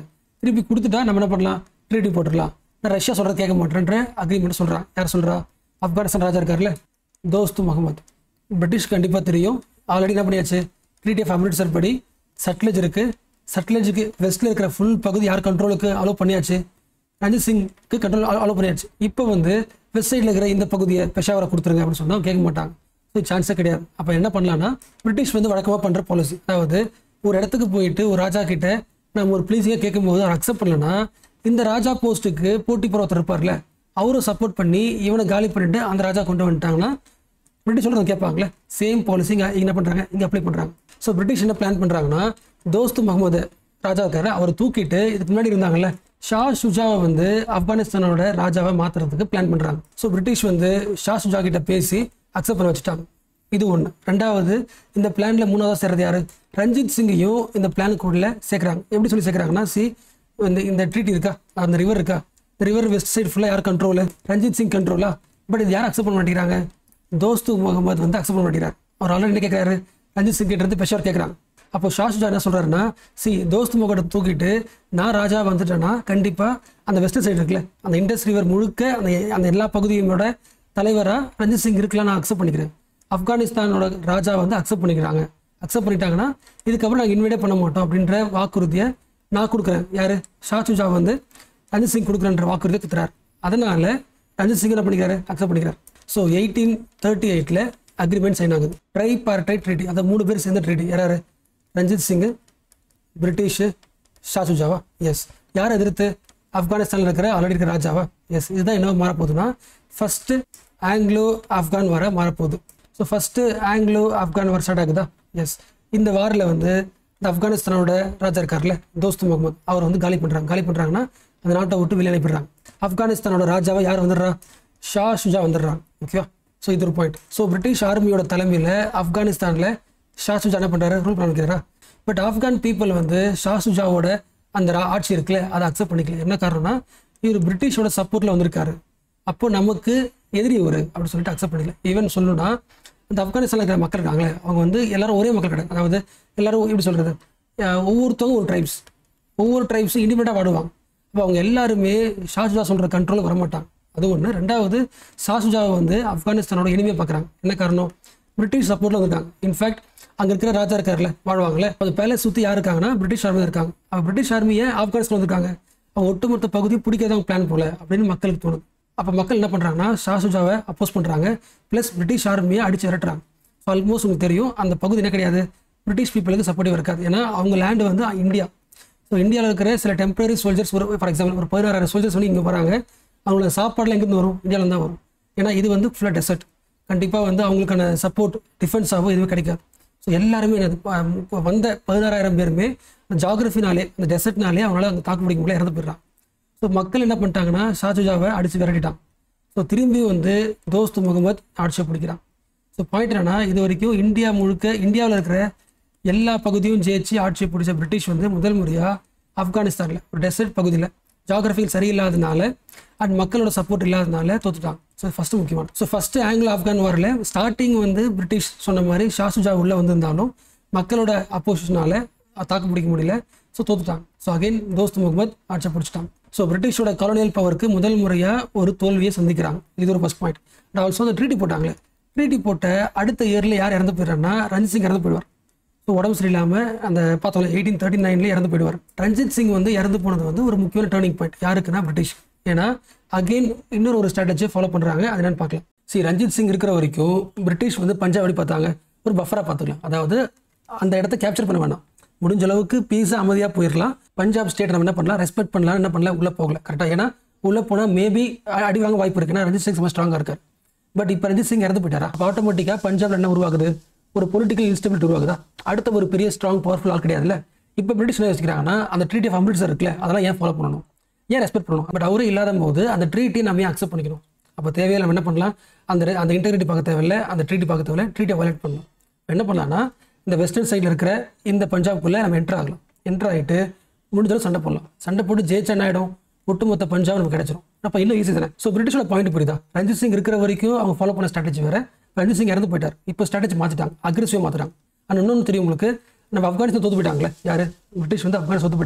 திருப்பி கொடுத்துட்டா நம்ம என்ன பண்ணலாம் ட்ரீட்டி போட்டுடலாம் நான் ரஷ்யா சொல்கிறது கேட்க மாட்டேன்ற அக்ரிமெண்ட் சொல்கிறான் யார் சொல்கிறா ஆப்கானிஸ்தான் ராஜா இருக்கார்ல தோஸ்து முகமது பிரிட்டிஷ் கண்டிப்பாக தெரியும் ஆல்ரெடி என்ன பண்ணியாச்சு ட்ரீட்டி ஆஃப் அமிர்ட்சர் படி சட்லஜ் இருக்குது சட்லஜுக்கு வெஸ்ட்டில் இருக்கிற ஃபுல் பகுதி யார் கண்ட்ரோலுக்கு அலோவ் பண்ணியாச்சு ரஞ்சித் சிங்க்கு கண்ட்ரோல் அலோவ் பண்ணியாச்சு இப்போ வந்து வெஸ்ட் சைடில் இருக்கிற இந்த பகுதியை பெஷாவரை கொடுத்துருங்க அப்படின்னு சொன்னால் கேட்க மாட்டாங்க ஸோ சான்ஸே கிடையாது அப்போ என்ன பண்ணலாம்னா பிரிட்டிஷ் வந்து வழக்கமாக பண்ணுற பாலிசி அதாவது ஒரு இடத்துக்கு போயிட்டு ஒரு ராஜா கிட்ட நம்ம ஒரு ப்ளீஸிங்காக கேட்கும்போது அவர் அக்செப்ட் பண்ணலன்னா இந்த ராஜா போஸ்ட்டுக்கு போட்டி போகிற ஒருத்தர் இருப்பார்ல அவரும் சப்போர்ட் பண்ணி இவனை காலி பண்ணிட்டு அந்த ராஜா கொண்டு வந்துட்டாங்கன்னா பிரிட்டிஷ் சொல்கிறத கேட்பாங்களே சேம் பாலிசி இங்கே என்ன பண்ணுறாங்க இங்கே அப்ளை பண்ணுறாங்க ஸோ பிரிட்டிஷ் என்ன பிளான் பண்ணுறாங்கன்னா தோஸ்து முகமது ராஜா இருக்காரு அவரை தூக்கிட்டு இதுக்கு முன்னாடி இருந்தாங்கல்ல ஷா ஷுஜாவை வந்து ஆப்கானிஸ்தானோட ராஜாவை மாற்றுறதுக்கு பிளான் பண்ணுறாங்க ஸோ பிரிட்டிஷ் வந்து ஷா ஷுஜா கிட்ட பேசி அக்செப்ட் பண்ண வச்சுட்டாங்க இது ஒன்று ரெண்டாவது இந்த பிளான்ல மூணாவது சேர்றது யாரு ரஞ்சித் சிங்கையும் இந்த பிளானுக்குள்ள சேர்க்குறாங்க எப்படி சொல்லி சேர்க்குறாங்கன்னா சி இந்த இந்த ட்ரீட் இருக்கா அந்த ரிவர் இருக்கா இந்த ரிவர் வெஸ்ட் சைடு ஃபுல்லாக யார் கண்ட்ரோலு ரஞ்சித் சிங் கண்ட்ரோலா பட் இது யார் அக்செப்ட் பண்ண மாட்டேங்கிறாங்க தோஸ்து முகமது வந்து அக்செப்ட் பண்ண மாட்டேங்கிறார் அவர் ஆல்ரெடி என்ன கேட்குறாரு ரஞ்சித் சிங் கிட்ட இருந்து பெஷார் கேட்குறாங்க அப்போ ஷாஷுஜா என்ன சொல்றாருன்னா சி தோஸ்து முகத்தை தூக்கிட்டு நான் ராஜா வந்துட்டேன்னா கண்டிப்பாக அந்த வெஸ்ட் சைடு இருக்குல்ல அந்த இண்டஸ் ரிவர் முழுக்க அந்த அந்த எல்லா பகுதியோட தலைவராக ரஞ்சித் சிங் இருக்கலாம் நான் அக்செப்ட் பண்ணிக்கிறேன் ஆப்கானிஸ்தானோட ராஜா வந்து அக்செப்ட் பண்ணிக்கிறாங்க அக்செப்ட் பண்ணிட்டாங்கன்னா இதுக்கப்புறம் நாங்கள் இன்வைடே பண்ண மாட்டோம் அப்படின்ற வாக்குறுதியை நான் கொடுக்குறேன் யார் ஷாச்சுஜா வந்து ரஞ்சித் சிங் கொடுக்குறன்ற வாக்குறுதியை கொடுத்துறாரு அதனால ரஞ்சித் சிங் என்ன பண்ணிக்கிறாரு அக்செப்ட் பண்ணிக்கிறார் ஸோ எயிட்டீன் தேர்ட்டி எயிட்டில் அக்ரிமெண்ட் சைன் ஆகுது ட்ரை பார்டைட் ட்ரீட்டி அந்த மூணு பேர் சேர்ந்த ட்ரீட்டி யாராரு ரஞ்சித் சிங் பிரிட்டிஷு ஷாசுஜாவா எஸ் யார் எதிர்த்து ஆப்கானிஸ்தானில் இருக்கிற ஆல்ரெடி இருக்கிற ராஜாவா எஸ் இதுதான் என்ன மாறப்போகுதுன்னா ஃபஸ்ட்டு ஆங்கிலோ ஆப்கான் வர மாறப்போகுது ஸோ ஃபஸ்ட்டு ஆங்கிலோ ஆப்கான் வர ஸ்டார்ட் ஆகுதா எஸ் இந்த வாரில் வந்து இந்த ஆப்கானிஸ்தானோட ராஜா இருக்கார்ல தோஸ்து முகமது அவர் வந்து காலி பண்ணுறாங்க காலி பண்ணுறாங்கன்னா அந்த நாட்டை விட்டு வெளியே அனுப்பிடுறாங்க ஆப்கானிஸ்தானோட ராஜாவை யார் வந்துடுறா ஷா ஷுஜா வந்துடுறாங்க ஓகேவா ஸோ இது ஒரு பாயிண்ட் ஸோ பிரிட்டிஷ் ஆர்மியோட தலைமையில் ஆப்கானிஸ்தானில் ஷா ஷுஜா என்ன பண்ணுறாரு ரூல் பண்ண வைக்கிறாரா பட் ஆப்கான் பீப்புள் வந்து ஷா ஷுஜாவோட அந்த ரா- ஆட்சி இருக்குல்ல அதை அக்செப்ட் பண்ணிக்கல என்ன காரணம்னா இவர் பிரிட்டிஷோட சப்போர்ட்டில் வந்திருக்காரு அப்போ நமக்கு எதிரி ஒரு அப்படின்னு சொல்லிட்டு அக்செப்ட் பண்ணிக்கல ஈவன் சொல்லணும்னா இந்த ஆப்கானிஸ்தானில் இருக்கிற மக்கள் இருக்காங்களே அவங்க வந்து எல்லாரும் ஒரே மக்கள் கிடையாது அதாவது எல்லாரும் எப்படி சொல்கிறது ஒவ்வொருத்தவங்க ஒரு ட்ரைப்ஸ் ஒவ்வொரு ட்ரைப்ஸும் இண்டிபெண்டாக வாடுவாங்க அப்போ அவங்க எல்லாருமே ஷாஜுஜா சொல்கிற கண்ட்ரோலுக்கு வரமாட்டாங்க அது ஒன்று ரெண்டாவது ஷாஜுஜாவை வந்து ஆப்கானிஸ்தானோட இனிமையாக பார்க்குறாங்க என்ன காரணம் பிரிட்டிஷ் சப்போர்ட்டில் வந்திருக்காங்க இன்ஃபேக்ட் அங்கே இருக்கிற ராஜா இருக்கார்ல வாழ்வாங்கல்ல அந்த பேலஸ் சுற்றி யார் இருக்காங்கன்னா பிரிட்டிஷ் ஆர்மி இருக்காங்க அப்போ பிரிட்டிஷ் ஆர்மியை ஆப்கானிஸ்தான் வந்திருக்காங்க அவங்க ஒட்டுமொத்த பகுதி பிடிக்காத பிளான் போல அப்படின்னு மக்களுக்கு தோணுது அப்போ மக்கள் என்ன பண்ணுறாங்கன்னா ஷாசுஜாவை அப்போஸ் பண்ணுறாங்க ப்ளஸ் பிரிட்டிஷ் ஆர்மியை அடிச்சு விரட்டுறாங்க ஸோ ஆல்மோஸ்ட் உங்களுக்கு தெரியும் அந்த பகுதி என்ன கிடையாது பிரிட்டிஷ் பீப்புளுக்கு சப்போர்ட்டிவ் இருக்காது ஏன்னா அவங்க லேண்டு வந்து இந்தியா ஸோ இந்தியாவில் இருக்கிற சில டெம்பரரி சோல்ஜர்ஸ் ஒரு ஃபார் எக்ஸாம்பிள் ஒரு பதினாறாயிரம் சோல்ஜர்ஸ் வந்து இங்கே வராங்க அவங்களோட சாப்பாடுலாம் எங்கேருந்து வரும் இந்தியாவில தான் வரும் ஏன்னா இது வந்து ஃபுல்லாக டெசர்ட் கண்டிப்பாக வந்து அவங்களுக்கான சப்போர்ட் டிஃபென்ஸாகவும் எதுவுமே கிடைக்காது ஸோ எல்லாருமே என்னது, ப- வந்த பதினாறாயிரம் பேருமே ஜாகிரஃபினாலே அந்த டெசர்ட்னாலே அவங்களால அங்கே தாக்கு பிடிக்க முடியல இறந்து போயிடுறாங்க ஸோ மக்கள் என்ன பண்ணிட்டாங்கன்னா ஷாஜுஜாவை அடித்து விரட்டிட்டான் ஸோ திரும்பி வந்து தோஸ்து முகமது ஆட்சியை பிடிக்கிறான் ஸோ பாயிண்ட் என்னன்னா இது வரைக்கும் இந்தியா முழுக்க இந்தியாவில் இருக்கிற எல்லா பகுதியும் ஜெயிச்சு ஆட்சியை பிடிச்ச பிரிட்டிஷ் வந்து முதல் முறையாக ஆப்கானிஸ்தானில் ஒரு டெசர்ட் பகுதியில் ஜாகிரபியில் சரியில்லாதனால அண்ட் மக்களோட சப்போர்ட் இல்லாதனால தோத்துட்டாங்க ஸோ ஃபஸ்ட்டு முக்கியமான ஸோ ஃபஸ்ட்டு ஆங்கிலோ ஆப்கான் வாரில் ஸ்டார்டிங் வந்து பிரிட்டிஷ் சொன்ன மாதிரி ஷாசுஜா உள்ளே வந்திருந்தாலும் மக்களோட அப்போசிஷனால தாக்கு பிடிக்க முடியல ஸோ தோத்துட்டாங்க ஸோ அகைன் தோஸ்த் முகமது ஆட்சியை பிடிச்சிட்டாங்க ஸோ பிரிட்டிஷோட காலனியல் பவருக்கு முதல் முறையாக ஒரு தோல்வியை சந்திக்கிறாங்க இது ஒரு ஃபஸ்ட் பாயிண்ட் அண்ட் ஆல்சோ அந்த ட்ரீட்டி போட்டாங்களே ட்ரீட்டி போட்ட அடுத்த இயரில் யார் இறந்து போயிடுறாருன்னா ரஞ்சித் சிங் இறந்து போயிடுவார் ஸோ உடம்பு சரியில்லாமல் அந்த பார்த்தோம்ல எயிட்டீன் தேர்ட்டி நைன்ல இறந்து போயிடுவார் ரஞ்சித் சிங் வந்து இறந்து போனது வந்து ஒரு முக்கியமான டேர்னிங் பாயிண்ட் யாருக்குன்னா பிரிட்டிஷ் ஏன்னா அகைன் இன்னொரு ஒரு ஸ்ட்ராட்டஜியை ஃபாலோ பண்ணுறாங்க அது என்னன்னு பார்க்கலாம் சரி ரஞ்சித் சிங் இருக்கிற வரைக்கும் பிரிட்டிஷ் வந்து பஞ்சாப் எப்படி பார்த்தாங்க ஒரு பஃபராக பார்த்துக்கலாம் அதாவது அந்த இடத்த கேப்சர் பண்ண வேணாம் முடிஞ்ச அளவுக்கு பீஸாக அமைதியாக போயிடலாம் பஞ்சாப் ஸ்டேட் நம்ம என்ன பண்ணலாம் ரெஸ்பெக்ட் பண்ணலாம் என்ன பண்ணலாம் உள்ளே போகல கரெக்டாக ஏன்னா உள்ளே போனால் மேபி அடி வாங்க வாய்ப்பு இருக்கு ஏன்னா ரஞ்சித் சிங் ரொம்ப ஸ்ட்ராங்காக இருக்கார் பட் இப்போ ரஞ்சித் சிங் இறந்து போயிட்டாரா அப்போ ஆட்டோமேட்டிக்காக பஞ்சாப்ல என்ன உருவாகுது ஒரு பொலிட்டிக்கல் இன்ஸ்டபிலிட்டி உருவாகுதா அடுத்த ஒரு பெரிய ஸ்ட்ராங் பவர்ஃபுல் ஆள் கிடையாதுல்ல இப்போ பிரிட்டிஷ் என்ன யோசிக்கிறாங்கன்னா அந்த ட்ரீட்டி ஆஃப் அம்ரிட்சர் இருக்குல்ல அதெல்லாம் ஏன் ஃபாலோ பண்ணணும் ஏன் ரெஸ்பெக்ட் பண்ணணும் பட் அவரே இல்லாத போது அந்த ட்ரீட்டி நம்ம ஏன் அக்செப்ட் பண்ணிக்கணும் அப்போ தேவையில்லை நம்ம என்ன பண்ணலாம் அந்த re- அந்த இன்டெகிரிட்டி பார்க்க தேவையில்ல அந்த ட்ரீட்டி பார்க்க தேவையில்ல ட்ரீட்டை வயலேட் பண்ணணும் என்ன பண்ணலாம்னா இந்த வெஸ்டர்ன் சைடில் இருக்கிற இந்த பஞ்சாப்குள்ளே நம்ம என்டர் ஆகலாம் என்டர் ஆகிட்டு முடிஞ்சாலும் சண்டை போடலாம் சண்டை போட்டு ஜெயிச்சா என்ன ஆகிடும் ஒட்டுமொத்த பஞ்சாப் நமக்கு கிடைச்சிரும் அப்போ இன்னும் ஈஸி தானே ஸோ பிரிட்டிஷோட பாயிண்ட் புரியுதா ரஞ்சித் சிங் இருக்கிற வரைக்கும் அவங்க ஃபாலோ பண்ண ஸ்ட்ராட்டஜி வேற ரஞ்சித் சிங் இறந்து போயிட்டார் இப்போ ஸ்ட்ராட்டஜி மாற்றிட்டாங்க அக்ரெசிவாக மாற்றுறாங்க ஆனால் இன்னொன்று தெரியும் உங்களுக்கு நம்ம ஆப்கானிஸ்தான் தோத்து போயிட்டாங்களே யார் பிரிட்டிஷ் வந்து ஆப்கானிஸ்தான் தோத்து போயிட்டாங்க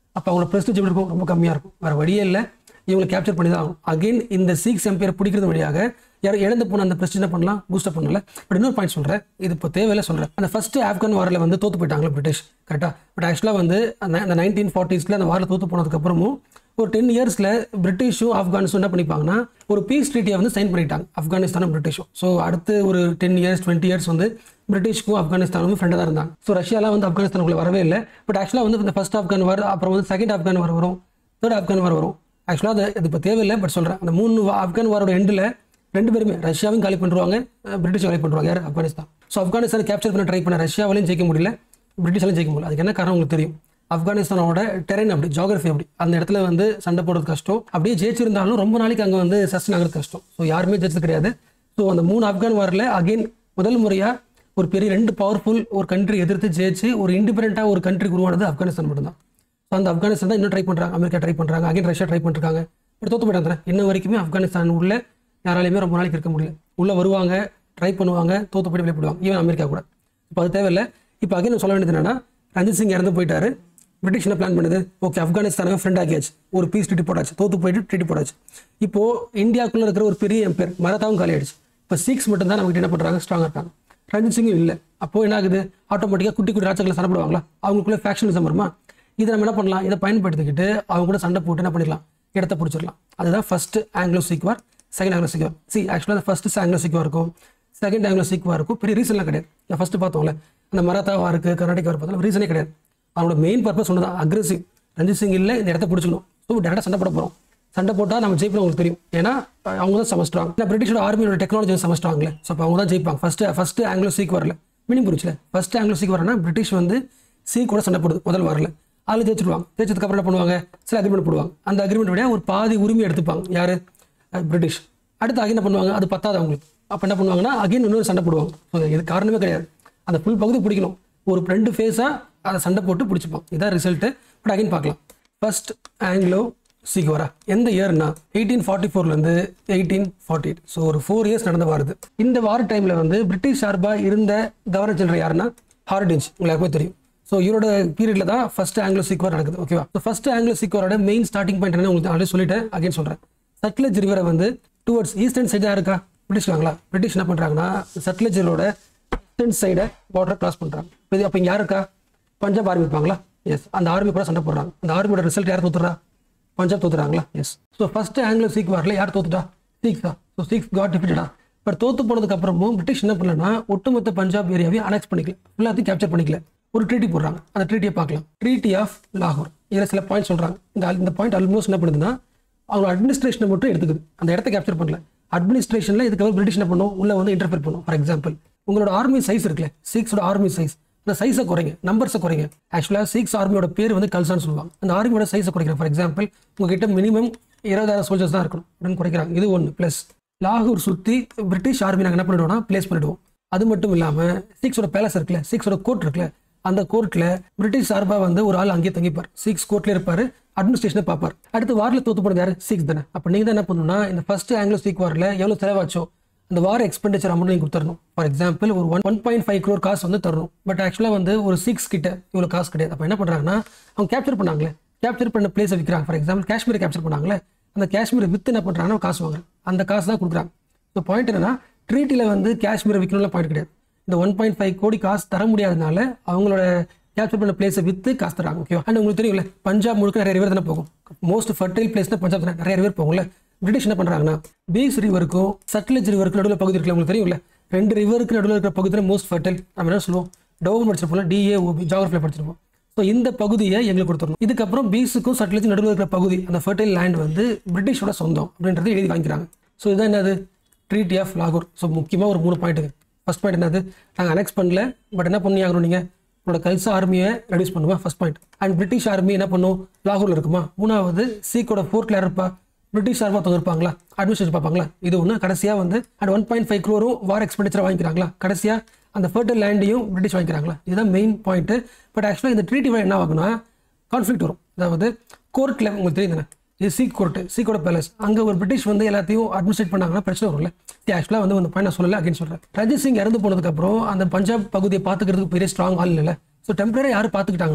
அப்போ அவங்களோட ப்ரெஸ்டேஜ் எப்படி இருக்கும் ரொம்ப கம்மியாக இருக்கும் வேறு வழியே இல்லை இவங்களை கேப்சர் பண்ணி தான் ஆகும் அகைன் இந்த சீக்ஸ் எம்பையர் பிடிக்கிறது வழியாக யார் இழந்து போன அந்த பிரச்சனை பண்ணலாம் பூஸ்டப் பண்ணல பட் இன்னொரு பாயிண்ட் சொல்கிறேன் இது இப்போ தேவையில்லை சொல்கிறேன் அந்த ஃபர்ஸ்ட் ஆப்கான் வாரில் வந்து தோத்து போயிட்டாங்களா பிரிட்டிஷ் கரெக்டாக பட் ஆக்சுவலாக வந்து அந்த அந்த நைன்டீன் ஃபார்ட்டிஸில் அந்த வாரில் தோத்து போனதுக்கப்புறமும் ஒரு டென் இயர்ஸில் பிரிட்டிஷும் ஆப்கானிஸும் என்ன பண்ணிப்பாங்கன்னா ஒரு பீஸ் ட்ரீட்டியை வந்து சைன் பண்ணிட்டாங்க ஆப்கானிஸ்தானும் பிரிட்டிஷும் ஸோ அடுத்து ஒரு டென் இயர்ஸ் டுவெண்ட்டி இயர்ஸ் வந்து பிரிட்டிஷ்க்கும் ஆப்கானிஸ்தானும் ஃப்ரெண்டாக தான் இருந்தாங்க ஸோ ரஷ்யாலாம் வந்து ஆப்கானிஸ்தானுக்குள்ள வரவே இல்லை பட் ஆக்சுவலாக வந்து இந்த ஃபர்ஸ்ட் ஆப்கான் வார் அப்புறம் வந்து செகண்ட் ஆப்கான் வார் வரும் தேர்ட் ஆப்கான் வார் வரும் ஆக்சுவலாக அது இது இப்போ தேவையில்லை பட் சொல்கிறேன் அந்த மூணு வா- ஆப்கான் வாரோட எண்டில் ரெண்டு பேருமே ரஷ்யாவையும் காலி பண்ணுவாங்க பிரிட்டிஷ் காலி பண்ணுவாங்க யார் ஆப்கானிஸ்தான் ஸோ ஆப்கானிஸ்தான் கேப்சர் பண்ண ட்ரை பண்ண ரஷ்யாவிலையும் ஜெயிக்க முடியல பிரிட்டிஷாலையும் ஜெயிக்க முடியல அதுக்கு என்ன காரணம் உங்களுக்கு தெரியும் ஆப்கானிஸ்தானோட டெரென் அப்படி ஜியாகிரஃபி அப்படி அந்த இடத்துல வந்து சண்டை போடுறது கஷ்டம் அப்படியே ஜெயிச்சிருந்தாலும் ரொம்ப நாளைக்கு அங்கே வந்து சஸ்டன் ஆகிறது கஷ்டம் ஸோ யாருமே ஜெயிச்சது கிடையாது ஸோ அந்த மூணு ஆப்கான் வாரில் அகைன் முதல் முறையாக ஒரு பெரிய ரெண்டு பவர்ஃபுல் ஒரு கண்ட்ரி எதிர்த்து ஜெயிச்சு ஒரு இண்டிபெண்ட்டாக ஒரு கண்ட்ரி உருவானது ஆப்கானிஸ்தான் மட்டும்தான் ஸோ அந்த ஆப்கானிஸ்தான் தான் இன்னும் ட்ரை பண்ணுறாங்க அமெரிக்கா ட்ரை பண்ணுறாங்க அகைன் ரஷ்யா ட்ரை பண்ணிருக்காங்க பட் தோத்து போயிட்டாங்க இன்ன வரைக்குமே ஆப்கானிஸ்தான் உள்ள யாராலையுமே ரொம்ப நாளைக்கு இருக்க முடியல உள்ள வருவாங்க ட்ரை பண்ணுவாங்க தோத்து போயிட்டு வெளியே போயிடுவாங்க ஈவன் அமெரிக்கா கூட இப்போ அது தேவையில்லை இப்போ அகைன் சொல்ல வேண்டியது என்னன்னா ரஞ்சித் சிங் இறந்து போயிட்டாரு பிரிட்டிஷ் என்ன பிளான் பண்ணுது ஓகே ஆப்கானிஸ்தானவே ஃப்ரெண்ட் ஆகியாச்சு ஒரு பீஸ் ட்ரீட்டி போட்டாச்சு தோத்து போயிட்டு ட்ரீட்டி போட்டாச்சு இப்போ இந்தியாவுக்குள்ள இருக்கிற ஒரு பெரிய எம்பேர் மரத்தாவும் காலி ஆயிடுச்சு இப்போ சிக்ஸ் மட்டும் தான் நமக்கு என்ன பண்ணுறாங்க ஸ்ட்ராங்காக இருக்காங்க ரஞ்சித் சிங்கும் இல்லை அப்போ என்ன ஆகுது ஆட்டோமேட்டிக்காக குட்டி குட்டி ராஜாக்களை சண்டை போடுவாங்களா அவங்களுக்குள்ள ஃபேக்ஷனிசம் வருமா இதை நம்ம என்ன பண்ணலாம் இதை பயன்படுத்திக்கிட்டு அவங்க கூட சண்டை போட்டு என்ன பண்ணிடலாம் இடத்த பிடிச்சிடலாம் அதுதான் first Anglo Sikh war second Anglo Sikh war see ஆக்சுவலாக ஃபர்ஸ்ட் ஆங்கிலோ சீக்வார் இருக்கும் செகண்ட் ஆங்கிலோ சீக்வார் இருக்கும் பெரிய ரீசன்லாம் கிடையாது நான் ஃபர்ஸ்ட் பார்த்தோம்ல அந்த மராத்தா வாருக்கு கர்நாடகா வார் பார்த்தோம் ரீசனே கிடையாது அவனோட மெயின் பர்பஸ் ஒன்று தான் அக்ரெசிவ் ரஞ்சித் சிங் இல்லை இந்த இடத்த பிடிச்சிக்கணும் ஸோ டேரக்டாக சண்டை போட போகிறோம் சண்டை போட்டால் நம்ம ஜெயிப்போம் உங்களுக்கு தெரியும் ஏன்னா அஹ், அவங்க தான் சமஸ்ட்ராங் ஏன்னா பிரிட்டிஷோட ஆர்மியோட டெக்னாலஜி சமஸ்ட்ராங்களே ஸோ அப்போ அவங்க தான் ஜெயிப்பாங்க ஃபர்ஸ்ட் ஃபர்ஸ்ட் ஆங்கிலோ சீக் வரல மீனிங் புரிச்சுல ஃபர்ஸ்ட் ஆங்கிலோ சீக் வரனா பிரிட்டிஷ் வந்து சீக் கூட சண்டை போடுது முதல் வரல அதில் ஜெயிச்சிருவாங்க ஜெயிச்சதுக்கு அப்புறம் என்ன பண்ணுவாங்க சில அக்ரிமெண்ட் போடுவாங்க அந்த அக்ரிமெண்ட் விட ஒரு பாதி உரிமை எடுத்துப்பாங்க யாரு அஹ், பிரிட்டிஷ் அடுத்து அகைன் என்ன பண்ணுவாங்க அது பத்தாது அவங்களுக்கு அப்போ என்ன பண்ணுவாங்கன்னா அகைன் இன்னொரு சண்டை போடுவாங்க ஸோ இது காரணமே கிடையாது அந்த ஃபுல் பகுதி பிடிக்கணும் ஒரு ரெண்டு ஃபேஸாக அதை சண்டை போட்டு பிடிச்சிப்போம் இதான் ரிசல்ட்டு பட் அகைன் பார்க்கலாம் ஃபர்ஸ்ட் ஆங்கிலோ சீக்வரா எந்த இயர்னா எயிட்டீன் ஃபார்ட்டி ஃபோர்லேருந்து எயிட்டீன் ஃபார்ட்டி எயிட் ஸோ ஒரு ஃபோர் இயர்ஸ் நடந்த வாருது இந்த வார டைமில் வந்து பிரிட்டிஷ் சார்பாக இருந்த கவர்னர் ஜெனரல் யாருன்னா ஹார்டின்ஸ் உங்களுக்கு யாருக்குமே தெரியும் ஸோ இவரோட பீரியட்ல தான் ஃபர்ஸ்ட் ஆங்கிலோ சீக்வார் நடக்குது ஓகேவா ஸோ ஃபர்ஸ்ட் ஆங்கிலோ சீக்வாரோட மெயின் ஸ்டார்டிங் பாயிண்ட் என்ன உங்களுக்கு ஆல்ரெடி சொல்லிட்டேன் அகைன் சொல்கிறேன் சட்லஜ் ரிவரை வந்து டுவர்ட்ஸ் ஈஸ்டர்ன் சைடாக இருக்கா பிரிட்டிஷ்லாங்களா பிரிட்டிஷ் என்ன பண்ணுறாங்கன்னா சட்லஜ் ரிவரோட ஈஸ்டர்ன் சைடை பார்டர் கிராஸ் பண்ணுறாங்க இது அப்போ இங்கே யார் இருக்கா பஞ்சாப் ஆர்மி இருப்பாங்களா எஸ் அந்த ஆர்மி கூட சண்டை போடுறாங்க அந்த ஆர்மியோட ரிசல்ட் யார் தோத்துறா பஞ்சாப் தோத்துறாங்களா yes so first Anglo Sikh வாரில் யார் தோத்துட்டா சீக்ஸா ஸோ சீக்ஸ் காட் டிஃபிட்டடா பட் தோத்து போனதுக்கு அப்புறமும் பிரிட்டிஷ் என்ன பண்ணலன்னா ஒட்டுமொத்த பஞ்சாப் ஏரியாவையும் அனெக்ஸ் பண்ணிக்கல எல்லாத்தையும் கேப்சர் பண்ணிக்கல ஒரு ட்ரீட்டி போடுறாங்க அந்த ட்ரீட்டியை பார்க்கலாம் ட்ரீட்டி ஆஃப் லாகூர் இதில் சில பாயிண்ட் சொல்றாங்க இந்த இந்த பாயிண்ட் ஆல்மோஸ்ட் என்ன பண்ணுதுன்னா அவங்க அட்மினிஸ்ட்ரேஷனை மட்டும் எடுத்துக்குது அந்த இடத்த கேப்சர் பண்ணல அட்மினிஸ்ட்ரேஷனில் இதுக்கு பிரிட்டிஷ் என்ன பண்ணும் உள்ள வந்து இன்டர்ஃபியர் பண்ணும் ஃபார் எக்ஸாம்பிள் உங்களோட ஆர்மி சைஸ் இருக்குல்ல சிக்ஸோட ஆர்மி சைஸ் அந்த சைஸை குறைங்க நம்பர்ஸை குறைங்க ஆக்சுவலாக சிக்ஸ் ஆர்மியோட பேர் வந்து கல்சான்னு சொல்லுவாங்க அந்த ஆர்மியோட சைஸை குறைக்கிறேன் ஃபார் எக்ஸாம்பிள் உங்ககிட்ட மினிமம் இருபதாயிரம் சோல்ஜர்ஸ் தான் இருக்கணும் அப்படின்னு குறைக்கிறாங்க இது ஒன்று ப்ளஸ் லாகூர் சுற்றி பிரிட்டிஷ் ஆர்மி நாங்கள் என்ன பண்ணிடுவோம்னா பிளேஸ் பண்ணிடுவோம் அது மட்டும் இல்லாமல் சிக்ஸோட பேலஸ் இருக்குல்ல சிக்ஸோட கோர்ட் இருக்குல்ல அந்த கோர்ட்டில் பிரிட்டிஷ் சார்பாக வந்து ஒரு ஆள் அங்கேயே தங்கிப்பார் சிக்ஸ் கோர்ட்ல இருப்பார் அட்மினிஸ்ட்ரேஷனை பார்ப்பார் அடுத்து வாரில் தோத்து போனது யாரு சிக்ஸ் தானே அப்போ நீங்கள் தான் என்ன பண்ணணும்னா இந்த ஃபர்ஸ்ட் ஆங்கிலோ சீக் வாரில் எவ்வளோ செலவாச்சோ அந்த வார எக்ஸ்பெண்டிச்சர் அமௌண்ட் நீங்கள் கொடுத்துடணும் ஃபார் எக்ஸாம்பிள் ஒரு one one point five crore காசு வந்து தரணும் பட் ஆக்சுவலாக வந்து ஒரு சிக்ஸ் கிட்ட இவ்வளோ காசு கிடையாது அப்போ என்ன பண்ணுறாங்கன்னா அவங்க கேப்சர் பண்ணாங்களே கேப்சர் பண்ண பிளேஸை விற்கிறாங்க ஃபார் எக்ஸாம்பிள் காஷ்மீரை கேப்சர் பண்ணாங்களே அந்த காஷ்மீரை வித்து என்ன பண்ணுறாங்கன்னா காசு வாங்குறாங்க அந்த காசு தான் கொடுக்குறாங்க ஸோ பாயிண்ட் என்னன்னா ட்ரீட்டியில் வந்து காஷ்மீரை விற்கணும்ல பாயிண்ட் கிடையாது இந்த ஒன் பாயிண்ட் ஃபைவ் கோடி காசு தர முடியாதனால அவங்களோட கேப்சர் பண்ண பிளேஸை வித்து காசு தராங்க ஓகே அண்ட் உங்களுக்கு தெரியும்ல பஞ்சாப் முழுக்க நிறைய ரிவர் தானே போகும் மோஸ்ட் ஃபர்டைல் பிளேஸ்னா பஞ்சாப் தானே நிறைய ரிவர் போகும்ல பிரிட்டிஷ் என்ன பண்ணுறாங்கன்னா பீஸ் ரிவருக்கும் சட்லஜ் ரிவருக்கு நடுவில் பகுதி இருக்குல்ல உங்களுக்கு தெரியும்ல ரெண்டு ரிவருக்கு நடுவில் இருக்கிற பகுதி தான் மோஸ்ட் ஃபர்டைல் நம்ம என்ன சொல்லுவோம் டோவ் படிச்சிருப்போம்ல டிஏஓபி ஜாகிரஃபியில் படிச்சிருப்போம் ஸோ இந்த பகுதியை எங்களுக்கு கொடுத்துடணும் இதுக்கப்புறம் பீஸுக்கும் சட்லஜ் நடுவில் இருக்கிற பகுதி அந்த ஃபர்டைல் லேண்ட் வந்து பிரிட்டிஷோட சொந்தம் அப்படின்றத எழுதி வாங்கிக்கிறாங்க ஸோ இதுதான் என்னது ட்ரீட்டி ஆஃப் லாகூர் ஸோ முக்கியமாக ஒரு மூணு பாயிண்ட் ஃபர்ஸ்ட் பாயிண்ட் என்னது நாங்கள் அனெக்ஸ் பண்ணல பட் என்ன பண்ணி ஆகணும் நீங்கள் உங்களோட கல்சா ஆர்மியை ரெடியூஸ் பண்ணுமா first point and British army என்ன பண்ணும் லாகூரில் இருக்குமா மூணாவது சீக்கோட ஃபோர்ட்ல யார் இருப்பா பிரிட்டிஷ் சார்பாக தொகை இருப்பாங்களா அட்மினிஸ்ட்ரேஷன் பார்ப்பாங்களா இது ஒன்று கடைசியாக வந்து அண்ட் ஒன் பாயிண்ட் ஃபைவ் க்ரோரும் வார் எக்ஸ்பெண்டிச்சர் வாங்கிக்கிறாங்களா கடைசியாக அந்த ஃபர்டல் லேண்டையும் பிரிட்டிஷ் வாங்கிக்கிறாங்களா இதுதான் மெயின் பாயிண்ட் பட் ஆக்சுவலாக இந்த ட்ரீட்டி என்ன ஆகும்னா கான்ஃப்ளிக்ட் வரும் அதாவது கோர்ட்டில் உங்களுக்கு தெரியும் தானே இது சீக் கோர்ட்டு சீக்கோட பேலஸ் அங்கே ஒரு பிரிட்டிஷ் வந்து எல்லாத்தையும் அட்மினிஸ்ட்ரேட் பண்ணாங்கன்னா பிரச்சனை வரும்ல ஆக்சுவலாக வந்து அந்த பாயிண்ட் நான் சொல்லலை அப்படின்னு சொல்கிறேன் ரஞ்சித் சிங் இறந்து போனதுக்கப்புறம் அந்த பஞ்சாப் பகுதியை பார்த்துக்கிறதுக்கு பெரிய ஸ்ட்ராங் ஆள் இல்லை ஸோ டெம்பரரி யார் பார்த்துக்கிட்டாங்கன்னா